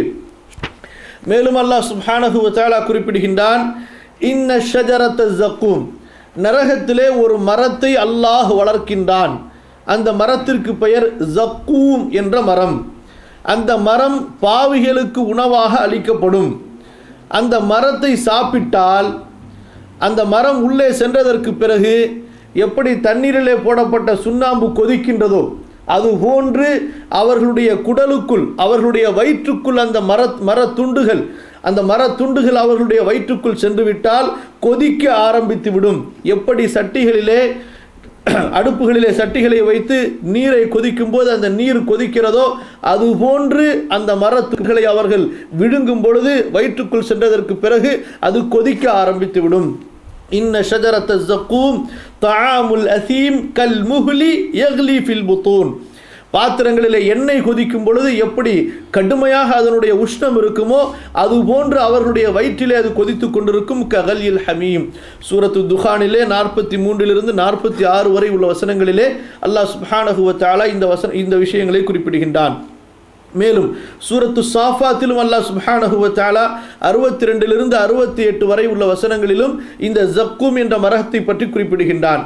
மேலும் அல்லாஹ் சுப்ஹானஹுவத்தாலா குறிப்பிடுகின்றான் இன்ன ஷஜரத்த ஜக்கூம் நரகத்திலே ஒரு மரத்தை அல்லாஹ் வளர்க்கின்றான் அந்த மரத்திற்கு பெயர் ஜக்கூம் என்ற மரம் அந்த மரம் பாவிகளுக்கு உணவாக அளிக்கப்படும் அந்த மரத்தை சாப்பிட்டால் அந்த மரம் உள்ளே சென்றதற்கு பிறகு எப்படி தண்ணீரிலே போடப்பட்ட சுண்ணாம்பு கொதிக்கின்றதோ அது போன்று அவர்களுடைய குடலுக்குள் அவர்களுடைய வயிற்றுக்குள் அந்த மர மரத்துண்டுகள் அந்த மரத்துண்டுகள் அவர்களுடைய வயிற்றுக்குள் சென்று விட்டால் கொதிக்க ஆரம்பித்து விடும் எப்படி சட்டிகளிலே அடுப்புகளிலே சட்டிகளை வைத்து நீரை கொதிக்கும் போது அந்த நீர் கொதிக்கிறதோ அதுபோன்று அந்த மரத்துகளை அவர்கள் விழுங்கும் பொழுது வயிற்றுக்குள் சென்றதற்கு பிறகு அது கொதிக்க ஆரம்பித்து விடும் இன்ன ஷஜரத்த ஜக்கூம் தஆமுல் அசீம் கல் முஹ்லி யக்லி ஃபில் புத்தூன் பாத்திரங்களிலே எண்ணெய் கொதிக்கும் பொழுது எப்படி கடுமையாக அதனுடைய உஷ்ணம் இருக்குமோ அதுபோன்று அவர்களுடைய வயிற்றிலே அது கொதித்து கொண்டிருக்கும் ககலில் ஹமீம் சூரத்து துஹானிலே நாற்பத்தி மூன்றிலிருந்து நாற்பத்தி ஆறு வரை உள்ள வசனங்களிலே அல்லாஹ் சுப்ஹானஹுவ தஆலா இந்த வசன இந்த விஷயங்களை குறிப்பிடுகின்றான் மேலும் சூரத்து சாஃபாத்திலும் அல்லாஹ் சுப்ஹானஹு வ தஆலா அறுபத்தி ரெண்டிலிருந்து அறுபத்தி எட்டு வரை உள்ள வசனங்களிலும் இந்த ஜக்கூம் என்ற மரகத்தை பற்றி குறிப்பிடுகின்றான்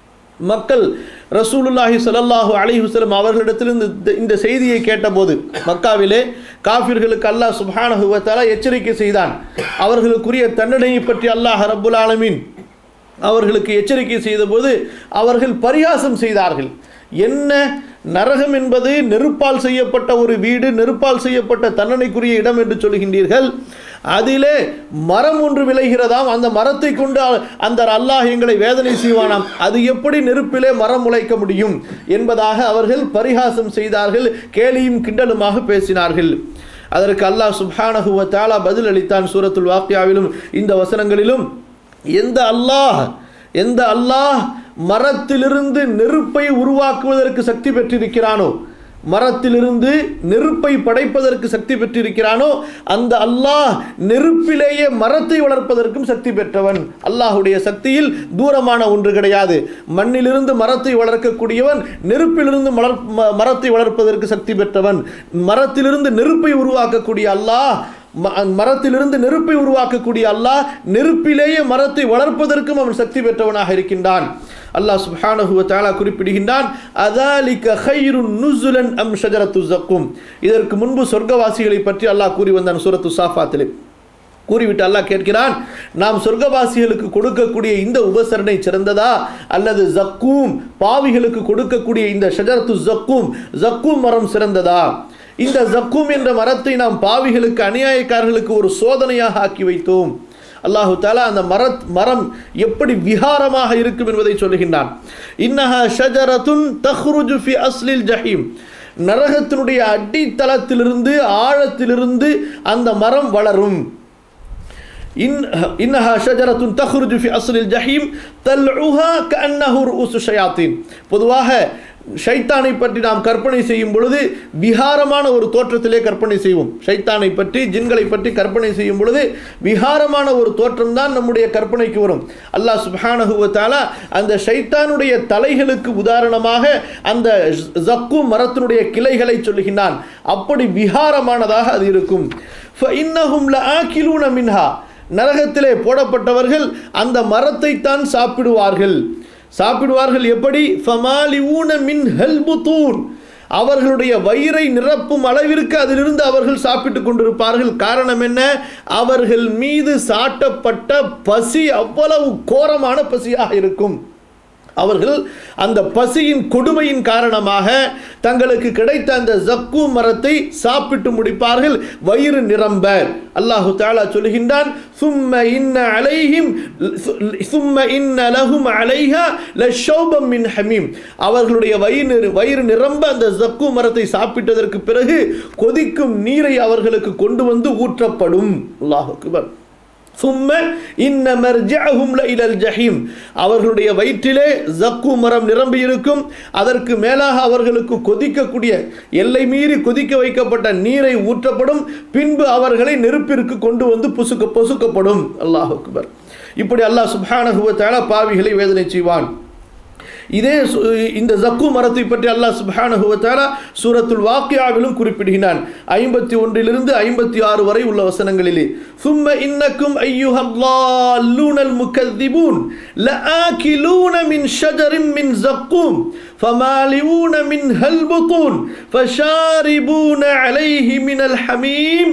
மக்கள் ரசூலுல்லாஹி ஸல்லல்லாஹு அலைஹி வஸல்லம் அவர்களிடத்தில் இந்த இந்த செய்தியை கேட்டபோது மக்காவிலே காஃபிர்களுக்கு அல்லாஹ் சுப்ஹானஹு வ தஆலா எச்சரிக்கை செய்தான் அவர்களுக்குரிய தண்டனையை பற்றி அல்லாஹ் ரப்புல் ஆலமீன் அவர்களுக்கு எச்சரிக்கை செய்தபோது அவர்கள் பரிகாசம் செய்தார்கள் என்ன நரகம் என்பது நெருப்பால் செய்யப்பட்ட ஒரு வீடு நெருப்பால் செய்யப்பட்ட தண்டனைக்குரிய இடம் என்று சொல்கின்றீர்கள் அதிலே மரம் ஒன்று விளைகிறதாம் அந்த மரத்தை கொண்டு அ- அந்த அல்லாஹ் எங்களை வேதனை செய்வானாம் அது எப்படி நெருப்பிலே மரம் முளைக்க முடியும் என்பதாக அவர்கள் பரிகாசம் செய்தார்கள் கேலியும் கிண்டலுமாக பேசினார்கள் அதற்கு அல்லாஹ் சுப்ஹானஹு வ தஆலா பதில் அளித்தான் சூரத்துல் வாக்கியாவிலும் இந்த வசனங்களிலும் எந்த அல்லாஹ் எந்த அல்லாஹ் மரத்திலிருந்து நெருப்பை உருவாக்குவதற்கு சக்தி பெற்றிருக்கிறானோ மரத்திலிருந்து நெருப்பை படைப்பதற்கு சக்தி பெற்றிருக்கிறானோ அந்த அல்லாஹ் நெருப்பிலேயே மரத்தை வளர்ப்பதற்கும் சக்தி பெற்றவன் அல்லாஹுடைய சக்தியில் தூரமான ஒன்று கிடையாது மண்ணிலிருந்து மரத்தை வளர்க்கக்கூடியவன் நெருப்பிலிருந்து மலர் ம- மரத்தை வளர்ப்பதற்கு சக்தி பெற்றவன் மரத்திலிருந்து நெருப்பை உருவாக்கக்கூடிய அல்லாஹ் ம- மரத்திலிருந்து நெருப்பை உருவாக்கக்கூடிய அல்லாஹ் நெருப்பிலேயே மரத்தை வளர்ப்பதற்கும் அவன் சக்தி பெற்றவனாக இருக்கின்றான் அல்லாஹ் சுப்ஹானஹு வ தஆலா குறிப்பிடுகின்றான் அதாலிக ഖൈറുൻ நுஸுலன் அம் ஷஜரத்து ஸக்கும் இதற்கு முன்பு சொர்க்கவாசிகளை பற்றி அல்லாஹ் கூறி வந்தான் சூரத்து சாஃபாத்திலே கூறிவிட்டு அல்லாஹ் கேட்கிறான் நாம் சொர்க்கவாசிகளுக்கு கொடுக்கக்கூடிய இந்த உபசரணை சிறந்ததா அல்லது ஜக்கூம் பாவிகளுக்கு கொடுக்கக்கூடிய இந்த ஷஜரத்து ஜக்கூம் ஜக்கூம் மரம் சிறந்ததா இந்த ஜக்கூம் என்ற மரத்தை நாம் பாவிகளுக்கு அநியாயக்காரர்களுக்கு ஒரு சோதனையாக ஆக்கி வைத்தோம் அல்லாஹு தாலா அந்த மரத் மரம் எப்படி விகாரமாக இருக்கும் என்பதை சொல்லுகின்றான் இன்னஹா ஷஜரத்துன் தஹ்ருஜு ஃபி அஸ்லில் ஜஹீம் நரகத்தினுடைய அடித்தளத்திலிருந்து ஆழத்திலிருந்து அந்த மரம் வளரும் இன் இன்னஹா ஷஜரத்துன் தஹ்ருஜு ஃபி அஸ்லில் ஜஹீம் தல்உஹா கஅன்னஹு ரூஉசு ஷயாத்தீன் பொதுவாக ஷைத்தானை பற்றி நாம் கற்பனை செய்யும் பொழுது விகாரமான ஒரு தோற்றத்திலே கற்பனை செய்வோம் ஷைத்தானை பற்றி ஜின்களை பற்றி கற்பனை செய்யும் பொழுது விகாரமான ஒரு தோற்றம் தான் நம்முடைய கற்பனைக்கு வரும் அல்லாஹ் சுப்ஹானஹு வ தஆலா அந்த ஷைத்தானுடைய தலைகளுக்கு உதாரணமாக அந்த ஜக்கு மரத்தினுடைய கிளைகளை சொல்லுகின்றான் அப்படி விகாரமானதாக அது இருக்கும் فَإِنَّهُمْ لَآكِلُونَ مِنْهَا நரகத்திலே போடப்பட்டவர்கள் அந்த மரத்தை தான் சாப்பிடுவார்கள் சாப்பிடுவார்கள் எப்படி ஃபமாலிஊன மின் ஹல்புத்தூன் அவர்களுடைய வயிறை நிரப்பும் அளவிற்கு அதிலிருந்து அவர்கள் சாப்பிட்டு கொண்டிருப்பார்கள் காரணம் என்ன அவர்கள் மீது சாட்டப்பட்ட பசி அவ்வளவு கோரமான பசியாக இருக்கும் அவர்கள் அந்த பசியின் கொடுமையின் காரணமாக தங்களுக்கு கிடைத்த அந்த ஜக்கு மரத்தை சாப்பிட்டு முடிப்பார்கள் வயிறு நிரம்ப அல்லாஹு தாலா சொல்கின்றான் சும்ம இன்ன அலைஹிம் சும்ம இன்ன லஹும் அலைஹா லஷௌபம் மின் ஹமீம் அவர்களுடைய வயிறு வயிறு நிரம்ப அந்த ஜக்கு மரத்தை சாப்பிட்டதற்கு பிறகு கொதிக்கும் நீரை அவர்களுக்கு கொண்டு வந்து ஊற்றப்படும் அல்லாஹ் அக்பர் சும்ம இன்ன மர்ஜஅஹும் லஇலல் ஜஹீம் அவர்களுடைய வயிற்றிலே ஜக்கு மரம் நிரம்பி இருக்கும் அதற்கு மேலாக அவர்களுக்கு கொதிக்கக்கூடிய எல்லை மீறி கொதிக்க வைக்கப்பட்ட நீரை ஊற்றப்படும் பின்பு அவர்களை நெருப்பிற்கு கொண்டு வந்து புசுக்க பொசுக்கப்படும் அல்லாஹ் அக்பர் இப்படி அல்லாஹ் சுப்ஹானஹு வ தஆலா பாவிகளை வேதனை செய்வான் இதே சு- இந்த ஜக்கு மரத்தை பற்றி அல்லாஹ் சுப்ஹானஹு வ தஆலா சூரத்துல் வாக்கியாவிலும் குறிப்பிடுகிறான் ஐம்பத்தி ஒன்றிலிருந்து ஐம்பத்தி ஆறு வரை உள்ள வசனங்களிலே சும்ம இன்னக்கும் ஐயுஹல்லாலூனல் முக்கத்திபூன் லஆகிலூன மின் ஷஜரின் மின் ஜக்கூம் فمالئون منها البطون فشاربون عليه من الحميم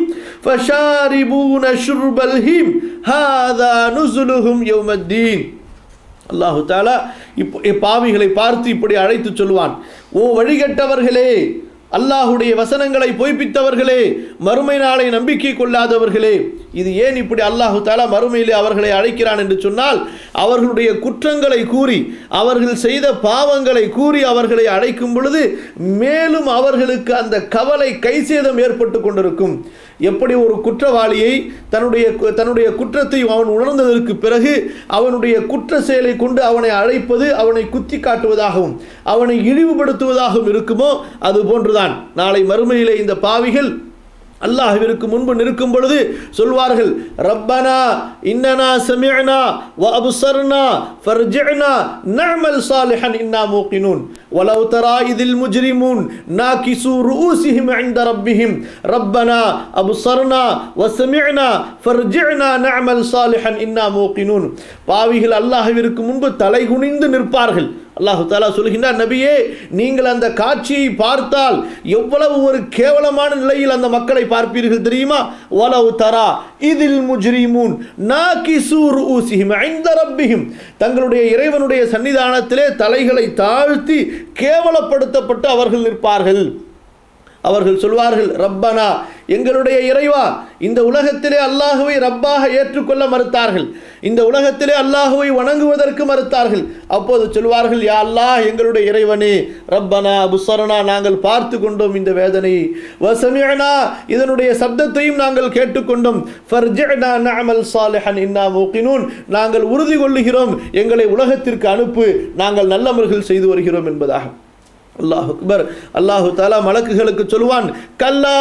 فشاربون شرب الهيم هذا نزلهم يوم الدين அல்லாஹு தாலா இப்போ பாவிகளை பார்த்து இப்படி அழைத்து சொல்லுவான் ஓ வழிகட்டவர்களே அல்லாஹுடைய வசனங்களை பொய்ப்பித்தவர்களே மறுமை நாளை நம்பிக்கை கொள்ளாதவர்களே இது ஏன் இப்படி அல்லாஹு தாலா மறுமையிலே அவர்களை அழைக்கிறான் என்று சொன்னால் அவர்களுடைய குற்றங்களை கூறி அவர்கள் செய்த பாவங்களை கூறி அவர்களை அழைக்கும் பொழுது மேலும் அவர்களுக்கு அந்த கவலை கைசேதம் ஏற்பட்டு கொண்டிருக்கும் எப்படி ஒரு குற்றவாளியை தன்னுடைய தன்னுடைய குற்றத்தை அவன் உணர்ந்ததற்கு பிறகு அவனுடைய குற்ற செயலை கொண்டு அவனை அழைப்பது அவனை குத்தி காட்டுவதாகவும் அவனை இழிவுபடுத்துவதாகவும் இருக்குமோ அது போன்றுதான் நாளை மறுமையிலே இந்த பாவிகள் அல்லாஹ்விற்கு முன்பு நிற்கும் பொழுது சொல்வார்கள் ரப்பனா இன்னனா சமிஅனா வ அப்சர்னா ஃபர்ஜிஅனா நஅமல் சாலிஹன் இன்னா மூகினூன் ولو ترى إذ المجرمون ناكسوا رؤوسهم عند ربهم ربنا أبصرنا وسمعنا فارجعنا نعمل صالحا إنا موقنون பாவிகள் அல்லாஹ்விற்கு முன்பு தலை குனிந்து நிற்பார்கள் அல்லாஹு தாலா சொல்கின்றார் நபியே நீங்கள் அந்த காட்சியை பார்த்தால் எவ்வளவு ஒரு கேவலமான நிலையில் அந்த மக்களை பார்ப்பீர்கள் தெரியுமா வலவு தரா இதில் முஜ்ரிமூன் நாகிசூர் ஊசிஹிம் ஐந்த ரப்பிஹிம் தங்களுடைய இறைவனுடைய சன்னிதானத்திலே தலைகளை தாழ்த்தி கேவலப்படுத்தப்பட்டு அவர்கள் நிற்பார்கள் அவர்கள் சொல்வார்கள் ரப்பனா எங்களுடைய இறைவா இந்த உலகத்திலே அல்லாஹுவை ரப்பாக ஏற்றுக்கொள்ள மறுத்தார்கள் இந்த உலகத்திலே அல்லாஹுவை வணங்குவதற்கு மறுத்தார்கள் அப்போது சொல்வார்கள் யா அல்லாஹ் எங்களுடைய இறைவனே ரப்பனா புசரனா நாங்கள் பார்த்து கொண்டோம் இந்த வேதனையை வசமியனா இதனுடைய சப்தத்தையும் நாங்கள் கேட்டுக்கொண்டோம் ஃபர்ஜிஅனா நஅமல் சாலிஹன் இன்னா மூகினூன் நாங்கள் உறுதி கொள்ளுகிறோம் எங்களை உலகத்திற்கு அனுப்பு நாங்கள் நல்லமல்கள் செய்து வருகிறோம் என்பதாக அல்லாஹ் அக்பர் அல்லாஹு தாலா மலக்குகளுக்கு சொல்லுவான் கல்லா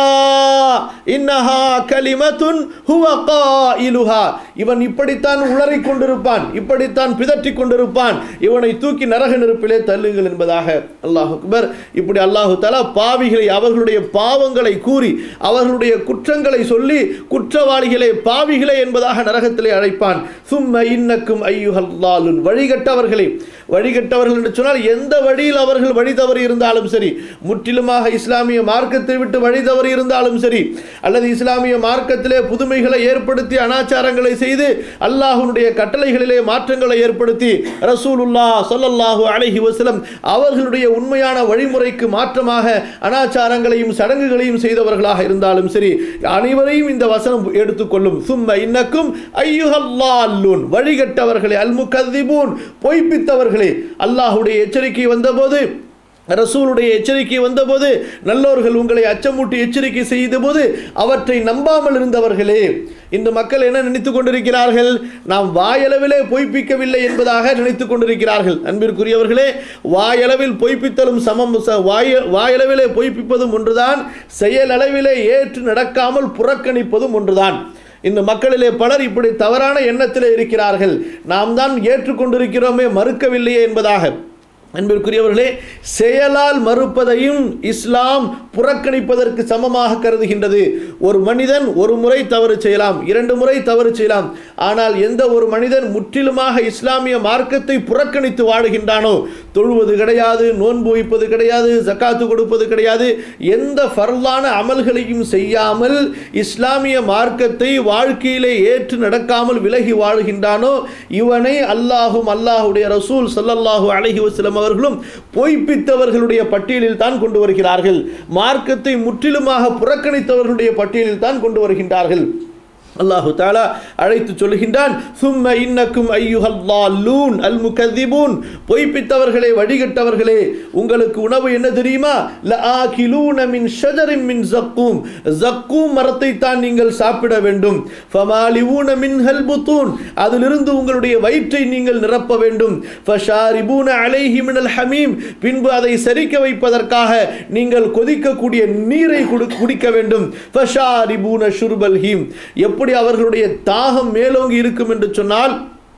இன்னஹா கலிமத்துன் ஹுவ காயிலுஹா இவன் இப்படித்தான் உளறிக் கொண்டிருப்பான் இப்படித்தான் பிதற்றிக் கொண்டிருப்பான் இவனை தூக்கி நரக நெருப்பிலே தள்ளுங்கள் என்பதாக அல்லாஹ் அக்பர் இப்படி அல்லாஹு தாலா பாவிகளை அவர்களுடைய பாவங்களை கூறி அவர்களுடைய குற்றங்களை சொல்லி குற்றவாளிகளை பாவிகளே என்பதாக நரகத்திலே அழைப்பான் சும்ம இன்னக்கும் ஐயுஹல்லாலுன் வழிகட்டவர்களே வழிகட்டவர்கள் என்று சொன்னால் எந்த வழியில் அவர்கள் வழி தவறி இருந்தாலும் சரி முற்றிலுமாக இஸ்லாமிய மார்க்கத்தை விட்டு வழி தவறி இருந்தாலும் சரி அல்லது இஸ்லாமிய மார்க்கத்திலே புதுமைகளை ஏற்படுத்தி அனாச்சாரங்களை செய்து அல்லாஹ்வுடைய கட்டளைகளிலே மாற்றங்களை ஏற்படுத்தி ரசூலுல்லா ஸல்லல்லாஹு அலைஹி வஸல்லம் அவர்களுடைய உண்மையான வழிமுறைக்கு மாற்றமாக அனாச்சாரங்களையும் சடங்குகளையும் செய்தவர்களாக இருந்தாலும் சரி அனைவரையும் இந்த வசனம் எடுத்துக்கொள்ளும் சும்ம இன்னக்கும் ஐயுஹல்லால்லூன் வழிகட்டவர்களே அல்முகதிபூன் பொய்ப்பித்தவர்களே அல்லாஹ்வுடைய எச்சரிக்கை வந்தபோது ரசூலுடைய எச்சரிக்கை வந்தபோது நல்லோர்கள் உங்களை அச்சமூட்டி எச்சரிக்கை செய்தபோது அவற்றை நம்பாமல் இருந்தவர்களே இந்த மக்கள் என்ன நினைத்து கொண்டிருக்கிறார்கள் நாம் வாயளவிலே பொய்ப்பிக்கவில்லை என்பதாக நினைத்து கொண்டிருக்கிறார்கள் அன்பிற்குரியவர்களே வாயளவில் பொய்ப்பித்தலும் சமம் ச- வாய வாயளவிலே பொய்ப்பிப்பதும் ஒன்றுதான் செயலளவிலே ஏற்று நடக்காமல் புறக்கணிப்பதும் ஒன்றுதான் இந்த மக்களிலே பலர் இப்படி தவறான எண்ணத்திலே இருக்கிறார்கள் நாம் தான் ஏற்றுக்கொண்டிருக்கிறோமே மறுக்கவில்லையே என்பதாக அன்பிற்குரியவர்களே செயலால் மறுப்பதையும் இஸ்லாம் புறக்கணிப்பதற்கு சமமாக கருதுகின்றது ஒரு மனிதன் ஒரு முறை தவறு செய்யலாம் இரண்டு முறை தவறு செய்யலாம் ஆனால் எந்த ஒரு மனிதன் முற்றிலுமாக இஸ்லாமிய மார்க்கத்தை புறக்கணித்து வாழுகின்றானோ தொழுவது கிடையாது நோன்பு வைப்பது கிடையாது ஜக்காத்து கொடுப்பது கிடையாது எந்த ஃபர்லான அமல்களையும் செய்யாமல் இஸ்லாமிய மார்க்கத்தை வாழ்க்கையிலே ஏற்று நடக்காமல் விலகி வாழுகின்றானோ இவனை அல்லாஹும் அல்லாஹுடைய ரசூல் ஸல்லல்லாஹு அலைஹி வஸல்லம் அவர்களும் பொய்ப்பித்தவர்களுடைய பட்டியலில் தான் கொண்டு வருகிறார்கள் மார்க்கத்தை முற்றிலுமாக புறக்கணித்தவர்களுடைய பட்டியலில் தான் கொண்டு வருகின்றார்கள் அல்லாஹு தாலா அழைத்து சொல்கின்றான் சும்ம இன்னக்கும் ஐயுஹல்லாலூன் அல் முகதிபூன் பொய்ப்பித்தவர்களே வடிகட்டவர்களே உங்களுக்கு உணவு என்ன தெரியுமா லஆகிலூன மின் ஷஜரின் மின் ஜக்கூம் ஜக்கூம் மரத்தை தான் நீங்கள் சாப்பிட வேண்டும் ஃபமாலிவூன மின் ஹல்புத்தூன் அதிலிருந்து உங்களுடைய வயிற்றை நீங்கள் நிரப்ப வேண்டும் ஃபஷாரிபூன அலைஹி மினல் ஹமீம் பின்பு அதை செரிக்க வைப்பதற்காக நீங்கள் கொதிக்கக்கூடிய நீரை குடு- குடிக்க வேண்டும் ஃபஷாரிபூன ஷுர்பல் ஹீம் எப்படி அவர்களுடைய தாகம் மேலோங்கி இருக்கும் என்று சொன்னால்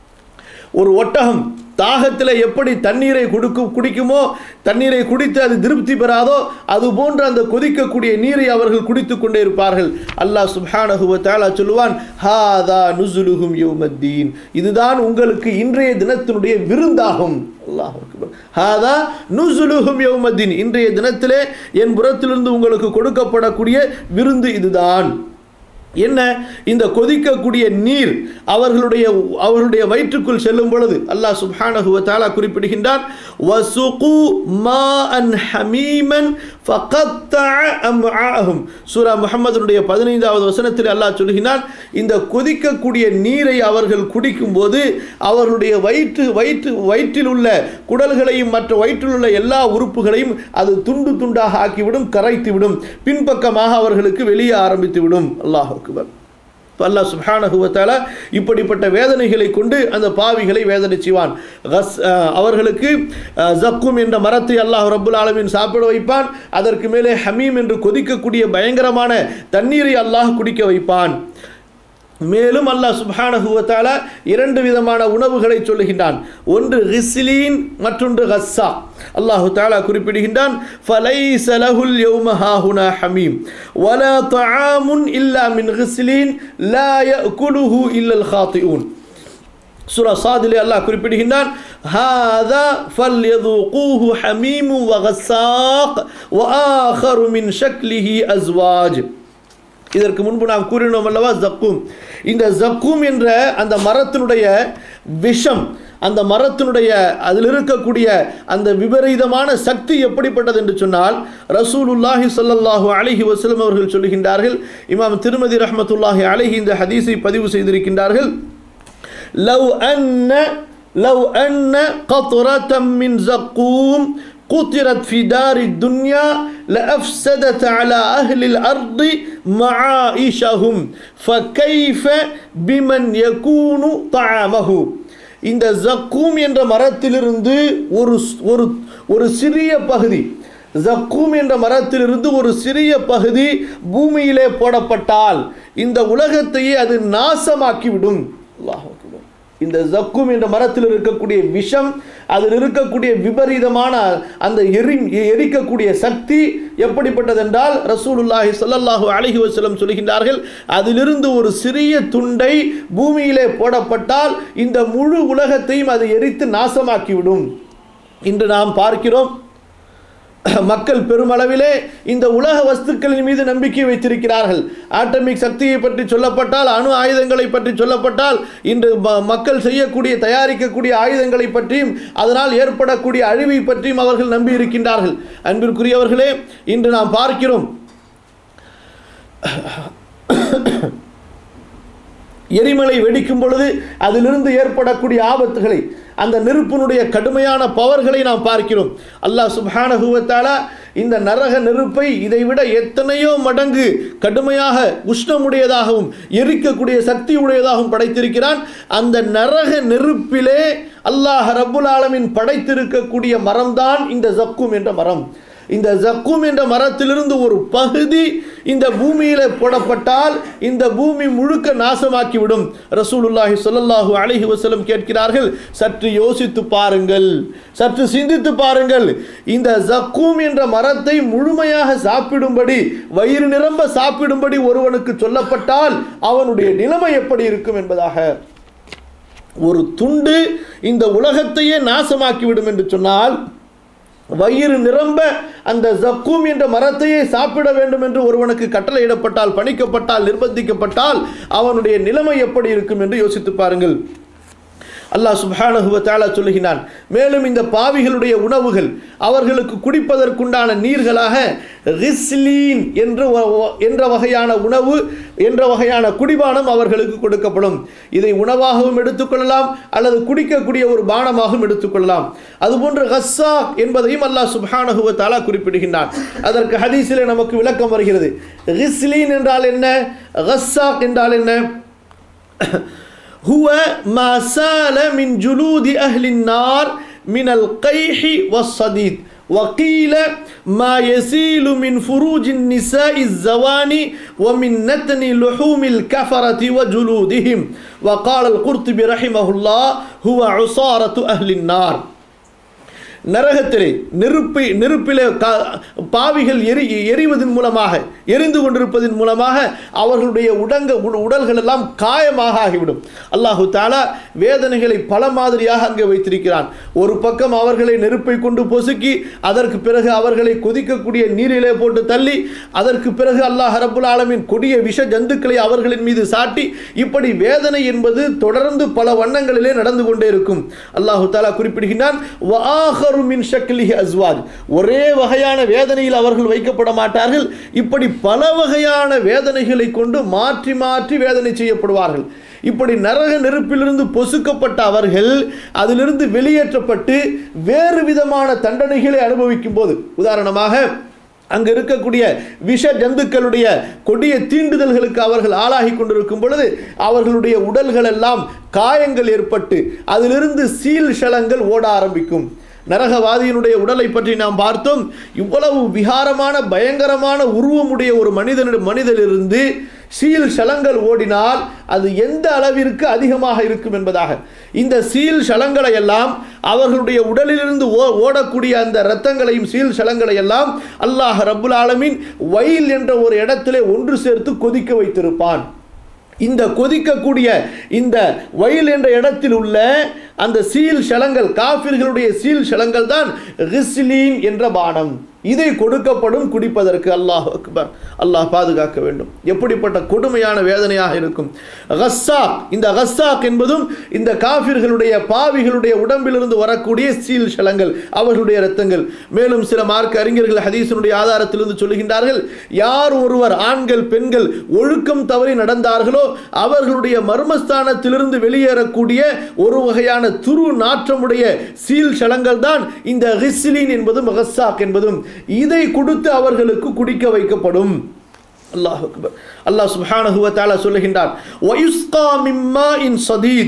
ஒரு ஒட்டகம் தாகத்தில் எப்படி தண்ணீரை குடுக்கும் குடிக்குமோ தண்ணீரை குடித்து அது திருப்தி பெறாதோ அது போன்று அந்த கொதிக்கக்கூடிய நீரை அவர்கள் குடித்து கொண்டே இருப்பார்கள் அல்லாஹ் சுப்ஹானஹு வ தஆலா சொல்லுவான் ஹாதா நுசுலுஹும் யௌமத்தீன் இதுதான் உங்களுக்கு இன்றைய தினத்தினுடைய விருந்தாகும் அல்லாஹ் அக்பர் ஹாதா நுசுலுஹும் யௌமத்தீன் இன்றைய தினத்திலே என் புறத்திலிருந்து உங்களுக்கு கொடுக்கப்படக்கூடிய விருந்து இதுதான் என்ன இந்த கொதிக்கக்கூடிய நீர் அவர்களுடைய அவர்களுடைய வயிற்றுக்குள் செல்லும் பொழுது அல்லாஹ் சுப்ஹானஹு வ தஆலா குறிப்பிடுகின்றான் வசுகு மாஅன் ஹமீமன் ஃபகத்தஅ அம்ஆஹும் சூரா முஹம்மதுடைய பதினைந்தாவது வசனத்தில் அல்லாஹ் சொல்கிறான் இந்த கொதிக்கக்கூடிய நீரை அவர்கள் குடிக்கும்போது அவர்களுடைய வயிற்று வயிற்று வயிற்றில் உள்ள குடல்களையும் மற்ற வயிற்றில் உள்ள எல்லா உறுப்புகளையும் அது துண்டு துண்டாக ஆக்கிவிடும் கரைத்துவிடும் பின்பக்கமாக அவர்களுக்கு வெளியே ஆரம்பித்து விடும் அல்லாஹ் அக்பர் இப்ப அல்லாஹ் சுப்ஹானஹு வ தஆலா இப்படிப்பட்ட வேதனைகளை கொண்டு அந்த பாவிகளை வேதனை செய்வான் கஸ் அஹ், அவர்களுக்கு அஹ், ஜக்கும் என்ற மரத்தை அல்லாஹ் ரப்புல் ஆலமீன் சாப்பிட வைப்பான் அதற்கு மேலே ஹமீம் என்று கொதிக்கக்கூடிய பயங்கரமான தண்ணீரை அல்லாஹ் குடிக்க வைப்பான் மேலும் அல்லாஹ் சுப்ஹானஹு வ தஆலா இரண்டு விதமான உணவுகளை சொல்லுகின்றான் ஒன்று ரிஸ்லீன் மற்றொன்று கஸ்ஸா அல்லாஹு தஆலா குறிப்பிடுகின்றான் ஃபலைஸ லஹுல் யௌம ஹாஹுனா ஹமீம் வலா தஆமுன் இல்லா மின் ரிஸ்லீன் லா யأكلுஹு இல்லல் காத்திஊன் சூரா சாதிலே அல்லாஹ் குறிப்பிடுகின்றான் ஹாதா ஃபல்யذوقوه حميم وغساق وآخر من شكله أزواج இதற்கு முன்பு நாம் கூறினோம் அல்லவா ஜக்கூம் இந்த ஜக்கூம் என்ற அந்த மரத்தினுடைய விஷம் அந்த மரத்தினுடைய அதில் இருக்கக்கூடிய அந்த விபரீதமான சக்தி எப்படிப்பட்டது என்று சொன்னால் ரசூலுல்லாஹி ஸல்லல்லாஹு அலைஹி வஸல்லம் அவர்கள் சொல்லுகின்றார்கள் இமாம் திருமதி ரஹ்மத்துல்லாஹி அலைஹி இந்த ஹதீஸை பதிவு செய்திருக்கின்றார்கள் லவ் அன்ன லவ் அன்ன قطرة من زقوم قطرت في دار الدنيا لأفسدت على أهل الأرض معائشهم فكيف بمن يكون طعامه இந்த ஜக்கூம் என்ற மரத்திலிருந்து ஒரு ஒரு ஒரு சிறிய பகுதி ஜக்கூம் என்ற மரத்திலிருந்து ஒரு சிறிய பகுதி பூமியிலே போடப்பட்டால் இந்த உலகத்தையே அது நாசமாக்கிவிடும் அல்லாஹ் அக்பர். இந்த ஜக்கும் என்ற மரத்தில் இருக்கக்கூடிய விஷம் அதில் இருக்கக்கூடிய விபரீதமான அந்த எரி எரிக்கக்கூடிய சக்தி எப்படிப்பட்டதென்றால் ரசூலுல்லாஹி ஸல்லல்லாஹு அலைஹி வஸல்லம் சொல்கின்றார்கள் அதிலிருந்து ஒரு சிறிய துண்டை பூமியிலே போடப்பட்டால் இந்த முழு உலகத்தையும் அது எரித்து நாசமாக்கிவிடும் இன்று நாம் பார்க்கிறோம் மக்கள் பெருமளவிலே இந்த உலக வஸ்துக்களின் மீது நம்பிக்கை வைத்திருக்கிறார்கள் ஆட்டமிக் சக்தியை பற்றி சொல்லப்பட்டால் அணு ஆயுதங்களை பற்றி சொல்லப்பட்டால் இன்று ம- மக்கள் செய்யக்கூடிய தயாரிக்கக்கூடிய ஆயுதங்களை பற்றியும் அதனால் ஏற்படக்கூடிய அழிவை பற்றியும் அவர்கள் நம்பி இருக்கின்றார்கள் அன்பிற்குரியவர்களே இன்று நாம் பார்க்கிறோம் எரிமலை வெடிக்கும் பொழுது அதிலிருந்து ஏற்படக்கூடிய ஆபத்துகளை அந்த நெருப்பினுடைய கடுமையான பவர்களை நாம் பார்க்கிறோம் அல்லாஹ் சுப்ஹானஹு வ தஆலா இந்த நரக நெருப்பை இதைவிட எத்தனையோ மடங்கு கடுமையாக உஷ்ணமுடையதாகவும் எரிக்கக்கூடிய சக்தி உடையதாகவும் படைத்திருக்கிறான் அந்த நரக நெருப்பிலே அல்லாஹ் ரப்புல் ஆலமீன் படைத்திருக்கக்கூடிய மரம்தான் இந்த ஜக்கும் என்ற மரம் இந்த ஜக்கூம் என்ற மரத்திலிருந்து ஒரு பகுதி இந்த பூமியில போடப்பட்டால் இந்த பூமி முழுக்க நாசமாக்கிவிடும் ரசூலுல்லாஹி ஸல்லல்லாஹு அலைஹி வஸல்லம் கேட்கிறார்கள் சற்று யோசித்து பாருங்கள் சற்று சிந்தித்து பாருங்கள் இந்த ஜக்கூம் என்ற மரத்தை முழுமையாக சாப்பிடும்படி வயிறு நிரம்ப சாப்பிடும்படி ஒருவனுக்கு சொல்லப்பட்டால் அவனுடைய நிலைமை எப்படி இருக்கும் என்பதாக ஒரு துண்டு இந்த உலகத்தையே நாசமாக்கிவிடும் என்று சொன்னால் வயிறு நிரம்ப அந்த ஜக்கூம் என்ற மரத்தையே சாப்பிட வேண்டும் என்று ஒருவனுக்கு கட்டளையிடப்பட்டால் பணிக்கப்பட்டால் நிர்பந்திக்கப்பட்டால் அவனுடைய நிலைமை எப்படி இருக்கும் என்று யோசித்து பாருங்கள் அல்லாஹ் சுப்ஹானஹு வ தஆலா சொல்லுகிறான் மேலும் இந்த பாவிகளுடைய உணவுகள் அவர்களுக்கு குடிப்பதற்குண்டான நீர்களாக ரிஸ்லீன் என்ற வ- வ- என்ற வகையான உணவு என்ற வகையான குடிபானம் அவர்களுக்கு கொடுக்கப்படும் இதை உணவாகவும் எடுத்துக்கொள்ளலாம் அல்லது குடிக்கக்கூடிய ஒரு பானமாகவும் எடுத்துக்கொள்ளலாம் அதுபோன்று ஹஸ்ஸா என்பதையும் அல்லாஹ் சுப்ஹானஹு வ தஆலா குறிப்பிடுகின்றான் அதற்கு ஹதீஸிலே நமக்கு விளக்கம் வருகிறது ரிஸ்லீன் என்றால் என்ன ஹஸ்ஸாக் என்றால் என்ன هو ما سال من جلود أهل النار من القيح والصديد وقيل ما يسيل من فروج النساء الزواني ومن نتن لحوم الكفرة وجلودهم وقال القرطبي رحمه الله هو عصارة أهل النار நரகத்திலே நெருப்பை நெருப்பிலே கா- பாவிகள் எரி எரிவதன் மூலமாக எரிந்து கொண்டிருப்பதன் மூலமாக அவர்களுடைய உடங்க உட- உடல்கள் எல்லாம் காயமாக ஆகிவிடும் அல்லாஹு தாலா வேதனைகளை பல மாதிரியாக அங்கே வைத்திருக்கிறான் ஒரு பக்கம் அவர்களை நெருப்பை கொண்டு பொசுக்கி அதற்கு பிறகு அவர்களை கொதிக்கக்கூடிய நீரிலே போட்டு தள்ளி அதற்கு பிறகு அல்லாஹ் ரப்புல் ஆலமின் கொடிய விஷ ஜந்துக்களை அவர்களின் மீது சாட்டி இப்படி வேதனை என்பது தொடர்ந்து பல வண்ணங்களிலே நடந்து கொண்டே இருக்கும் அல்லாஹு தாலா குறிப்பிடுகின்றான் "வஆஹரு மின் ஷக்லிஹி அஸ்வாஜ் ஒரே வகையான வேதனையில் அவர்கள் வைக்கப்பட மாட்டார்கள் இப்படி பல வகையான வேதனைகளை கொண்டு மாற்றி மாற்றி வேதனை செய்யப்படுவார்கள் இப்படி நரக நெருப்பிலிருந்து பொசுக்கப்பட்ட அவர்கள் அதிலிருந்து வெளியேற்றப்பட்டு வேறு விதமான தண்டனைகளை அனுபவிக்கும் போது உதாரணமாக அங்கு இருக்கக்கூடிய விஷ ஜந்துக்களுடைய கொடிய தீண்டுதல்களுக்கு அவர்கள் ஆளாகி கொண்டிருக்கும் பொழுது அவர்களுடைய உடல்கள் எல்லாம் காயங்கள் ஏற்பட்டு அதிலிருந்து சீல் ஷலங்கள் ஓட ஆரம்பிக்கும் நரகவாதியினுடைய உடலை பற்றி நாம் பார்த்தோம் இவ்வளவு விகாரமான பயங்கரமான உருவமுடைய ஒரு மனிதன் மனிதனிலிருந்து சீல் ஷலங்கள் ஓடினால் அது எந்த அளவிற்கு அதிகமாக இருக்கும் என்பதாக இந்த சீல் ஷலங்களை எல்லாம் அவர்களுடைய உடலிலிருந்து ஓ ஓடக்கூடிய அந்த இரத்தங்களையும் சீல் ஷலங்களை எல்லாம் அல்லாஹ் ரப்புல் ஆலமீன் வயல் என்ற ஒரு இடத்திலே ஒன்று சேர்த்து கொதிக்க வைத்திருப்பான் இந்த கொதிக்கக்கூடிய இந்த வயல் என்ற இடத்தில் உள்ள அந்த சீல் ஷலங்கள் காஃபிர்களுடைய சீல் ஷலங்கள் தான் ரிஸ்லீன் என்ற பானம் இதை கொடுக்கப்படும் குடிப்பதற்கு அல்லாஹ் அக்பர் அல்லாஹ் பாதுகாக்க வேண்டும் எப்படிப்பட்ட கொடுமையான வேதனையாக இருக்கும் கஸ்ஸாக் இந்த கஸ்ஸாக் என்பதும் இந்த காஃபிர்களுடைய பாவிகளுடைய உடம்பிலிருந்து வரக்கூடிய சீல் ஷலங்கள் அவர்களுடைய இரத்தங்கள் மேலும் சில மார்க்க அறிஞர்கள் ஹதீஸினுடைய ஆதாரத்திலிருந்து சொல்லுகின்றார்கள் யார் ஒருவர் ஆண்கள் பெண்கள் ஒழுக்கம் தவறி நடந்தார்களோ அவர்களுடைய மர்மஸ்தானத்திலிருந்து வெளியேறக்கூடிய ஒரு வகையான துரு நாற்றமுடைய சீல் ஷலங்கள் தான் இந்த ரிஸ்லின் என்பதும் மகசாக் என்பதும் இதை கொடுத்து அவர்களுக்கு குடிக்க வைக்கப்படும் அல்லாஹ் அக்பர் அல்லாஹ் சுப்ஹானஹு வ தஆலா சொல்லுகின்றான் வயுஸ்கா மின் மாஇன் ஸதீத்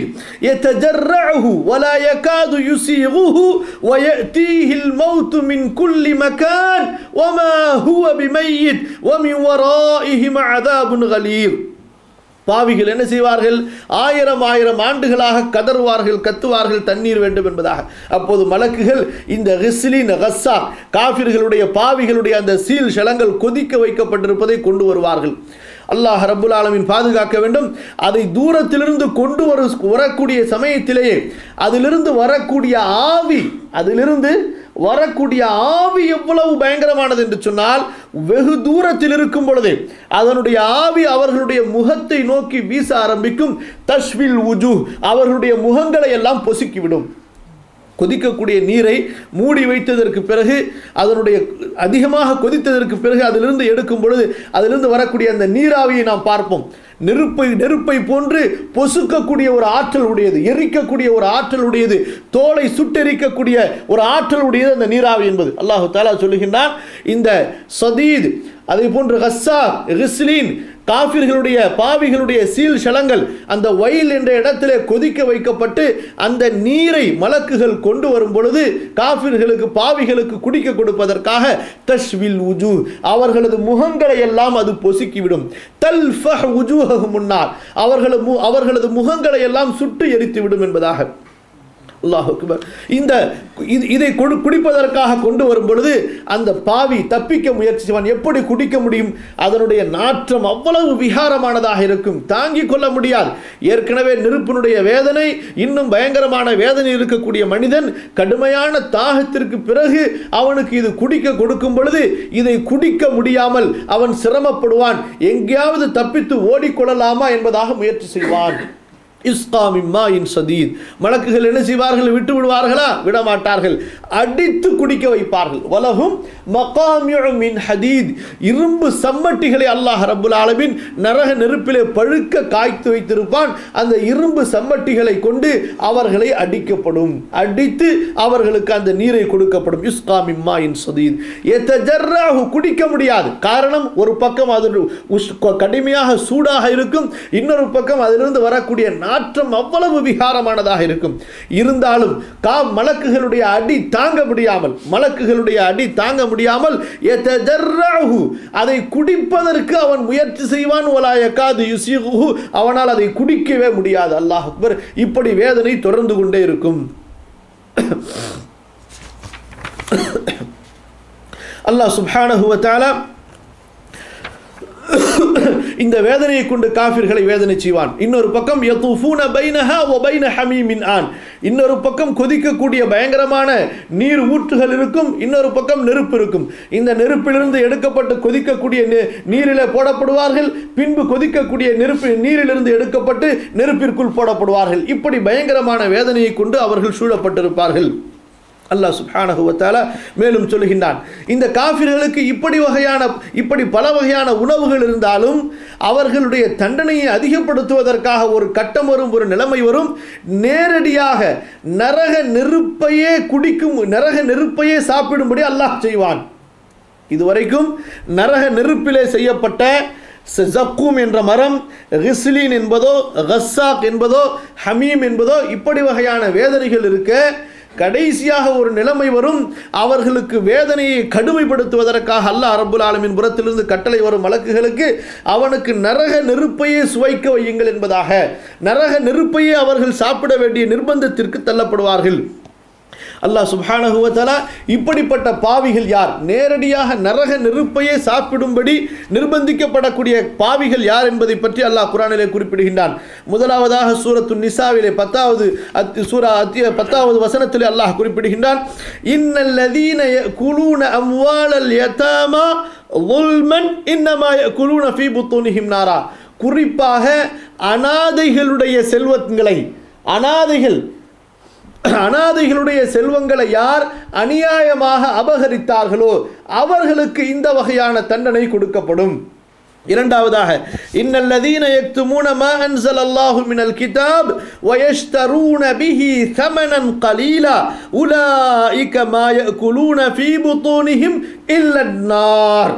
يتجرعه ولا يكاد يسيغه ويأتيه الموت من كل مكان وما هو بميت ومن ورائهم عذاب غليظ பாவிகள் என்ன செய்வார்கள் ஆயிரம் ஆயிரம் ஆண்டுகளாக கதறுவார்கள் கத்துவார்கள் தண்ணீர் வேண்டும் என்பதாக அப்போது மலக்குகள் இந்த ரிஸ்லின் கஸ்ஸா காஃபிர்களுடைய பாவிகளுடைய அந்த சீல் ஷலங்கள் கொதிக்க வைக்கப்பட்டிருப்பதை கொண்டு வருவார்கள் அல்லாஹ் ரப்புல் ஆலமீன் பாதுகாக்க வேண்டும் அதை தூரத்திலிருந்து கொண்டு வரு வரக்கூடிய சமயத்திலேயே அதிலிருந்து வரக்கூடிய ஆவி அதிலிருந்து வரக்கூடிய ஆவி எவ்வளவு பயங்கரமானது என்று சொன்னால் வெகு தூரத்தில் இருக்கும் பொழுதே அதனுடைய ஆவி அவர்களுடைய முகத்தை நோக்கி வீச ஆரம்பிக்கும் தஷ்வில் உஜு அவர்களுடைய முகங்களை எல்லாம் பொசுக்கிவிடும் கொதிக்கக்கூடிய நீரை மூடி வைத்ததற்கு பிறகு அதனுடைய அதிகமாக கொதித்ததற்கு பிறகு அதிலிருந்து எடுக்கும் பொழுது அதிலிருந்து வரக்கூடிய அந்த நீராவியை நாம் பார்ப்போம் நெருப்பை நெருப்பை போன்று பொசுக்கக்கூடிய ஒரு ஆற்றல் உடையது எரிக்கக்கூடிய ஒரு ஆற்றல் உடையது தோலை சுட்டெரிக்கக்கூடிய ஒரு ஆற்றல் உடையது அந்த நீராவி என்பது அல்லாஹு தாலா சொல்லுகின்றான் இந்த சதீத் அதே போன்று ஹஸ்ஸா ரிஸ்லீன் காஃபிர்களுடைய பாவிகளுடைய சீல் ஷலங்கள் அந்த வயல் என்ற இடத்திலே கொதிக்க வைக்கப்பட்டு அந்த நீரை மலக்குகள் கொண்டு வரும் பொழுது காஃபிர்களுக்கு பாவிகளுக்கு குடிக்க கொடுப்பதற்காக தஷ்வில் உஜு அவர்களது முகங்களை எல்லாம் அது பொசுக்கிவிடும் தல் உஜூஹு முன்னார் அவர்களது மு- அவர்களது முகங்களை எல்லாம் சுட்டு எரித்து விடும் என்பதாக அல்லாஹ் அக்பர் இந்த இது இதை கொடு குடிப்பதற்காக கொண்டு வரும் பொழுது அந்த பாவி தப்பிக்க முயற்சி செய்வான் எப்படி குடிக்க முடியும் அதனுடைய நாற்றம் அவ்வளவு விகாரமானதாக இருக்கும் தாங்கிக் கொள்ள முடியாது ஏற்கனவே நெருப்பினுடைய வேதனை இன்னும் பயங்கரமான வேதனை இருக்கக்கூடிய மனிதன் கடுமையான தாகத்திற்கு பிறகு அவனுக்கு இது குடிக்க கொடுக்கும் பொழுது இதை குடிக்க முடியாமல் அவன் சிரமப்படுவான் எங்கேயாவது தப்பித்து ஓடிக்கொள்ளலாமா என்பதாக முயற்சி செய்வான் இஸ்காமிம்மா இன் சதீத் மலக்குகள் என்ன செய்வார்கள் விட்டு விடுவார்களா விட மாட்டார்கள் அடித்து குடிக்க வைப்பார்கள் வலகும் மகாமியு மின் ஹதீத் இரும்பு சம்மட்டிகளை அல்லாஹ் ரப்புல் ஆலமீன் நரக நெருப்பிலே பழுக்க காய்த்து வைத்திருப்பான் அந்த இரும்பு சம்மட்டிகளை கொண்டு அவர்களை அடிக்கப்படும் அடித்து அவர்களுக்கு அந்த நீரை கொடுக்கப்படும் இஸ்காமிம்மா இன் சதீத் எத்தஜர்ராஹு குடிக்க முடியாது காரணம் ஒரு பக்கம் அது உஷ்- கடுமையாக சூடாக இருக்கும் இன்னொரு பக்கம் அதிலிருந்து வரக்கூடிய நாற்றம் அவ்வளவு விகாரமானதாக இருக்கும் இருந்தாலும் கா மலக்குகளுடைய அடி தாங்க முடியாமல் மலக்குகளுடைய அடி தாங்க முடியாமல் எத்தஜர்ராஹு அதை குடிப்பதற்கு அவன் முயற்சி செய்வான் ஒலா யகாது யுசிகுஹு அவனால் அதை குடிக்கவே முடியாது அல்லாஹ் அக்பர் இப்படி வேதனை தொடர்ந்து கொண்டே இருக்கும் அல்லாஹ் சுப்ஹானஹு வ தஆலா இந்த வேதனையை கொண்டு காஃபிர்களை வேதனை செய்வான் இன்னொரு பக்கம் யதூஃபூன பைனஹா வ பைன ஹமீமின் ஆன் இன்னொரு பக்கம் கொதிக்கக்கூடிய பயங்கரமான நீர் ஊற்றுகள் இருக்கும் இன்னொரு பக்கம் நெருப்பு இருக்கும் இந்த நெருப்பிலிருந்து எடுக்கப்பட்டு கொதிக்கக்கூடிய நெ- நீரிலே போடப்படுவார்கள் பின்பு கொதிக்கக்கூடிய நெருப்பு நீரிலிருந்து எடுக்கப்பட்டு நெருப்பிற்குள் போடப்படுவார்கள் இப்படி பயங்கரமான வேதனையை கொண்டு அவர்கள் சூழப்பட்டிருப்பார்கள் அல்லாஹ் சுப்ஹானஹு வ தஆலா மேலும் சொல்லுகின்றான் இந்த காஃபிர்களுக்கு இப்படி வகையான இப்படி பல வகையான உணவுகள் இருந்தாலும் அவர்களுடைய தண்டனையை அதிகப்படுத்துவதற்காக ஒரு கட்டம் வரும் ஒரு நிலைமை வரும் நேரடியாக நரக நெருப்பையே குடிக்கும் நரக நெருப்பையே சாப்பிடும்படி அல்லாஹ் செய்வான் இதுவரைக்கும் நரக நெருப்பிலே செய்யப்பட்ட ச- ஜக்கூம் என்ற மரம் ரிஸ்லின் என்பதோ கஸ்ஸாக் என்பதோ ஹமீம் என்பதோ இப்படி வகையான வேதனைகள் இருக்க கடைசியாக ஒரு நிலைமை வரும் அவர்களுக்கு வேதனையை கடுமைப்படுத்துவதற்காக அல்லாஹ் ரப்புல் ஆலமின் புறத்திலிருந்து கட்டளை வரும் வழக்குகளுக்கு அவனுக்கு நரக நெருப்பையே சுவைக்க வையுங்கள் என்பதாக நரக நெருப்பையே அவர்கள் சாப்பிட வேண்டிய நிர்பந்தத்திற்கு தள்ளப்படுவார்கள் அல்லாஹ் சுப்ஹானஹு வ தஆலா இப்படிப்பட்ட பாவிகள் யார் நேரடியாக நரக நெருப்பையே சாப்பிடும்படி நிர்பந்திக்கப்படக்கூடிய பாவிகள் யார் என்பதை பற்றி அல்லாஹ் குர்ஆனிலே குறிப்பிடுகின்றான் முதலாவதாக சூரத்து நிசாவிலே பத்தாவது அத்தி சூரா அத்திய பத்தாவது வசனத்திலே அல்லாஹ் குறிப்பிடுகின்றான் இன்னல்லதீன யகுலூன அம்வாலல் யதாமா ظُلْمًا إِنَّمَا يَأْكُلُونَ فِي بُطُونِهِمْ نَارًا குறிப்பாக அனாதைகளுடைய செல்வங்களை அனாதைகள் அனாதைகளுடைய செல்வங்களை யார் அநியாயமாக அபகரித்தார்களோ அவர்களுக்கு இந்த வகையான தண்டனை கொடுக்கப்படும் இரண்டாவதாக இன்னல்லதீன யக்துமூன மா அன்ஸல அல்லாஹு மினல் கிதாப் வயஷ்தரூன பிஹி தமனன் கலீலா உலாயிக மா யأكلون ஃபீ புத்தூனிஹிம் இல்ல النار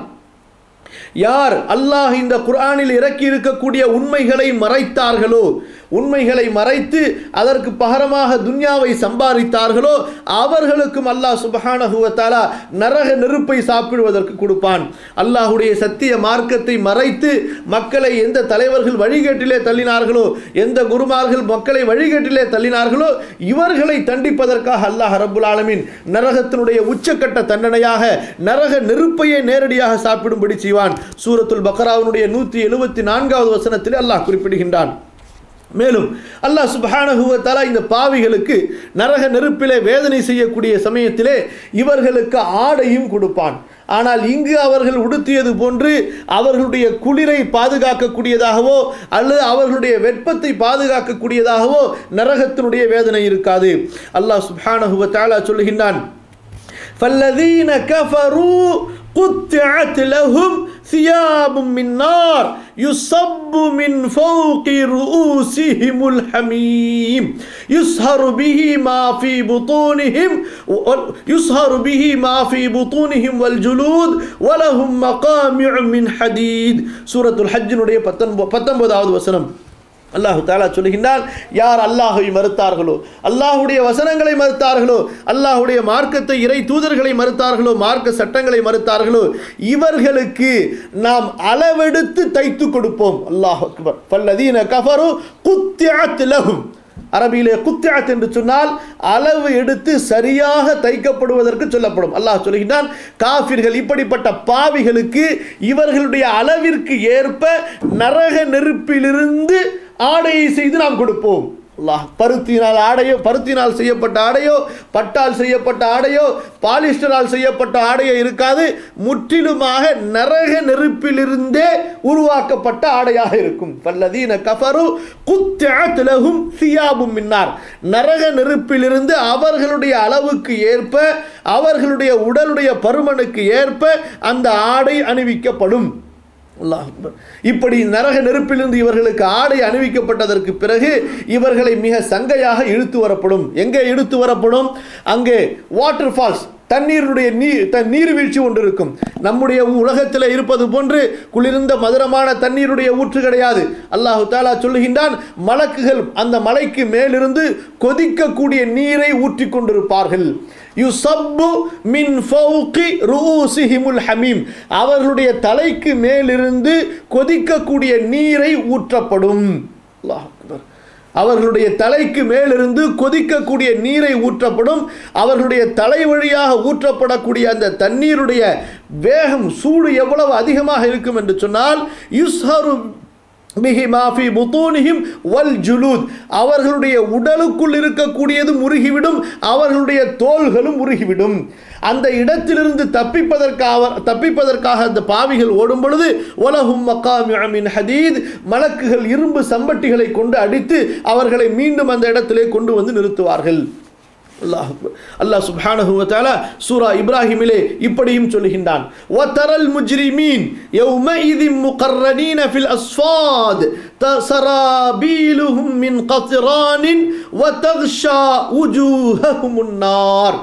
யார் அல்லாஹ் இந்த குர்ஆனில் இறக்கி இருக்கக்கூடிய உண்மைகளை மறைத்தார்களோ உண்மைகளை மறைத்து அதற்கு பகரமாக துன்யாவை சம்பாதித்தார்களோ அவர்களுக்கும் அல்லாஹ் சுபஹானஹு வ தஆலா நரக நெருப்பை சாப்பிடுவதற்கு கொடுப்பான் அல்லாஹ்வுடைய சத்திய மார்க்கத்தை மறைத்து மக்களை எந்த தலைவர்கள் வழிகேட்டிலே தள்ளினார்களோ எந்த குருமார்கள் மக்களை வழிகேட்டிலே தள்ளினார்களோ இவர்களை தண்டிப்பதற்காக அல்லாஹ் ரப்புல் ஆலமீன் நரகத்தினுடைய உச்சக்கட்ட தண்டனையாக நரக நெருப்பையே நேரடியாக சாப்பிடும்படி செய்வான் சூரத்துல் பக்ராவினுடைய நூற்றி எழுபத்தி நான்காவது வசனத்தில் அல்லாஹ் குறிப்பிடுகின்றான் மேலும் அல்லாஹ் சுப்ஹானஹு வ தஆலா இந்த பாவிகளுக்கு நரக நெருப்பிலே வேதனை செய்யக்கூடிய சமயத்திலே இவர்களுக்கு ஆடையும் கொடுப்பான் ஆனால் இங்கு அவர்கள் உடுத்தியது போன்று அவர்களுடைய குளிரை பாதுகாக்கக்கூடியதாகவோ அல்லது அவர்களுடைய வெப்பத்தை பாதுகாக்கக்கூடியதாகவோ நரகத்தினுடைய வேதனை இருக்காது அல்லாஹ் சுப்ஹானஹு வ தஆலா சொல்லுகின்றான் فالذين كفروا قطعت لهم ثياب من نار يصب من فوق رؤوسهم الحميم يسهر به ما في بطونهم يسهر به ما في بطونهم والجلود ولهم مقامع من حديد سورة الحج நுடைய 19வது வசனம் அல்லாஹு தாலா சொல்லுகின்றான் யார் அல்லாஹை மறுத்தார்களோ அல்லாஹுடைய வசனங்களை மறுத்தார்களோ அல்லாஹுடைய மார்க்கத்தை இறை தூதர்களை மறுத்தார்களோ மார்க்க சட்டங்களை மறுத்தார்களோ இவர்களுக்கு நாம் அளவெடுத்து தைத்து கொடுப்போம் அல்லாஹ் அக்பர் பல்லதீன கஃபரு குத்தியாத் லஹும் அரபியிலே குத்தியாத் என்று சொன்னால் அளவு எடுத்து சரியாக தைக்கப்படுவதற்கு சொல்லப்படும் அல்லாஹ் சொல்லுகின்றான் காஃபிர்கள் இப்படிப்பட்ட பாவிகளுக்கு இவர்களுடைய அளவிற்கு ஏற்ப நரக நெருப்பிலிருந்து ஆடையை செய்து நாம் கொடுப்போம் அல்லாஹ் பருத்தினால் ஆடையோ பருத்தினால் செய்யப்பட்ட ஆடையோ பட்டால் செய்யப்பட்ட ஆடையோ பாலிஸ்டரால் செய்யப்பட்ட ஆடையோ இருக்காது முற்றிலுமாக நரக நெருப்பிலிருந்தே உருவாக்கப்பட்ட ஆடையாக இருக்கும் பல்லதீன கஃபரு குத்திலகும் சியாபும் மின்னார் நரக நெருப்பிலிருந்து அவர்களுடைய அளவுக்கு ஏற்ப அவர்களுடைய உடலுடைய பருமனுக்கு ஏற்ப அந்த ஆடை அணிவிக்கப்படும் அல்லாஹ் அக்பர். இப்படி நரக நெருப்பிலிருந்து இவர்களுக்கு ஆடை அணிவிக்கப்பட்டதற்கு பிறகு இவர்களை மிக சங்கையாக இழுத்து வரப்படும் எங்கே இழுத்து வரப்படும் அங்கே வாட்டர் ஃபால்ஸ் தண்ணீருடைய நீர் த நீர்வீழ்ச்சி ஒன்று இருக்கும் நம்முடைய உலகத்தில் இருப்பது போன்று குளிர்ந்த மதுரமான தண்ணீருடைய ஊற்று கிடையாது அல்லாஹு தாலா சொல்லுகின்றான் மலக்குகள் அந்த மலைக்கு மேலிருந்து கொதிக்கக்கூடிய நீரை ஊற்றி கொண்டிருப்பார்கள் யுசப்பு மின் ஃபௌகி ரூசிஹிமுல் ஹமீம் அவர்களுடைய தலைக்கு மேலிருந்து கொதிக்கக்கூடிய நீரை ஊற்றப்படும் அல்லாஹ் அக்பர் அவர்களுடைய தலைக்கு மேலிருந்து கொதிக்கக்கூடிய நீரை ஊற்றப்படும் அவர்களுடைய தலை வழியாக ஊற்றப்படக்கூடிய அந்த தண்ணீருடைய வேகம் சூடு எவ்வளவு அதிகமாக இருக்கும் என்று சொன்னால் யுஸ்ஹரு பிஹி மாஃபி புத்தூனிஹிம் வல் ஜுலூத் அவர்களுடைய உடலுக்குள் இருக்கக்கூடியது முருகிவிடும் அவர்களுடைய தோள்களும் முருகிவிடும் அந்த இடத்திலிருந்து தப்பிப்பதற்காக தப்பிப்பதற்காக அந்த பாவிகள் ஓடும் பொழுது உலகும் மக்காமின் ஹதீத் மலக்குகள் இரும்பு சம்பட்டிகளை கொண்டு அடித்து அவர்களை மீண்டும் அந்த இடத்திலே கொண்டு வந்து நிறுத்துவார்கள் அல்லாஹ் அக்பர். அல்லாஹ் சுப்ஹானஹு வ தஆலா சூரா இப்ராஹிமிலே இப்படியும் சொல்லுகின்றான் வதரல் முஜ்ரிமீன் யௌமஇதின் முகர்ரனீன ஃபில் அஸ்ஃபாத் தசராபீலுஹும் மின் கத்ரானின் வதக்ஷா உஜூஹஹுமுன் நார்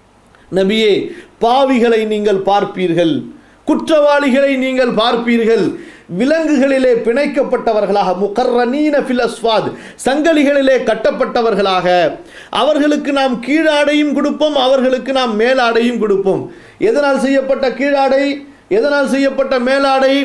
நபியே பாவிகளை நீங்கள் பார்ப்பீர்கள் குற்றவாளிகளை நீங்கள் பார்ப்பீர்கள் விலங்குகளிலே பிணைக்கப்பட்டவர்களாக முகர்ரனீன ஃபில் அஸ்வாத் சங்கலிகளிலே கட்டப்பட்டவர்களாக அவர்களுக்கு நாம் கீழாடையும் கொடுப்போம் அவர்களுக்கு நாம் மேலாடையும் கொடுப்போம் எதனால் செய்யப்பட்ட கீழாடை எதனால் செய்யப்பட்ட மேலாடை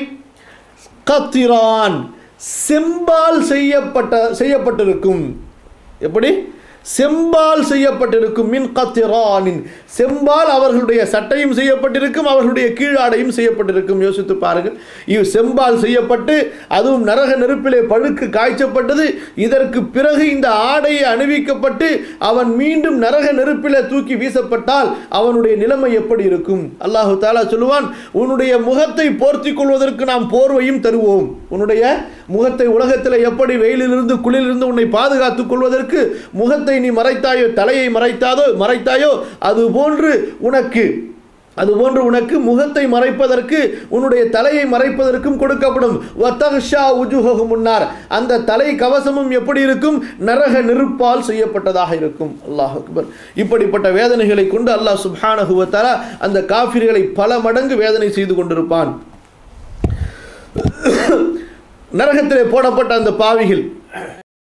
கத்திரான் செம்பால் செய்யப்பட்ட செய்யப்பட்டிருக்கும் எப்படி செம்பால் செய்யப்பட்டிருக்கும் மின் கத்திரானின் செம்பால் அவர்களுடைய சட்டையும் செய்யப்பட்டிருக்கும் அவர்களுடைய கீழாடையும் செய்யப்பட்டிருக்கும் யோசித்து பாருங்கள் இவ் செம்பால் செய்யப்பட்டு அதுவும் நரக நெருப்பிலே பழுக்கு காய்ச்சப்பட்டது இதற்கு பிறகு இந்த ஆடையை அணிவிக்கப்பட்டு அவன் மீண்டும் நரக நெருப்பிலே தூக்கி வீசப்பட்டால் அவனுடைய நிலைமை எப்படி இருக்கும் அல்லாஹு தாலா சொல்லுவான் உன்னுடைய முகத்தை போர்த்தி கொள்வதற்கு நாம் போர்வையும் தருவோம் உன்னுடைய முகத்தை உலகத்தில் எப்படி வெயிலிலிருந்து குளிரிலிருந்து உன்னை பாதுகாத்துக் கொள்வதற்கு முகத்தை நீ மறைத்தாயோ தலையை மறைத்தாதோ மறைத்தாயோ அது போன்று உனக்கு அதுபோன்று உனக்கு முகத்தை மறைப்பதற்கு உன்னுடைய தலையை மறைப்பதற்கும் கொடுக்கப்படும் வத்தக்ஷா உஜுஹு முன்னார் அந்த தலை கவசமும் எப்படி இருக்கும் நரக நெருப்பால் செய்யப்பட்டதாக இருக்கும் அல்லாஹ் அக்பர் இப்படிப்பட்ட வேதனைகளை கொண்டு அல்லாஹ் சுப்ஹானஹு வ தஆலா அந்த காஃபிர்களை பல மடங்கு வேதனை செய்து கொண்டிருப்பான் நரகத்திலே போடப்பட்ட அந்த பாவிகள்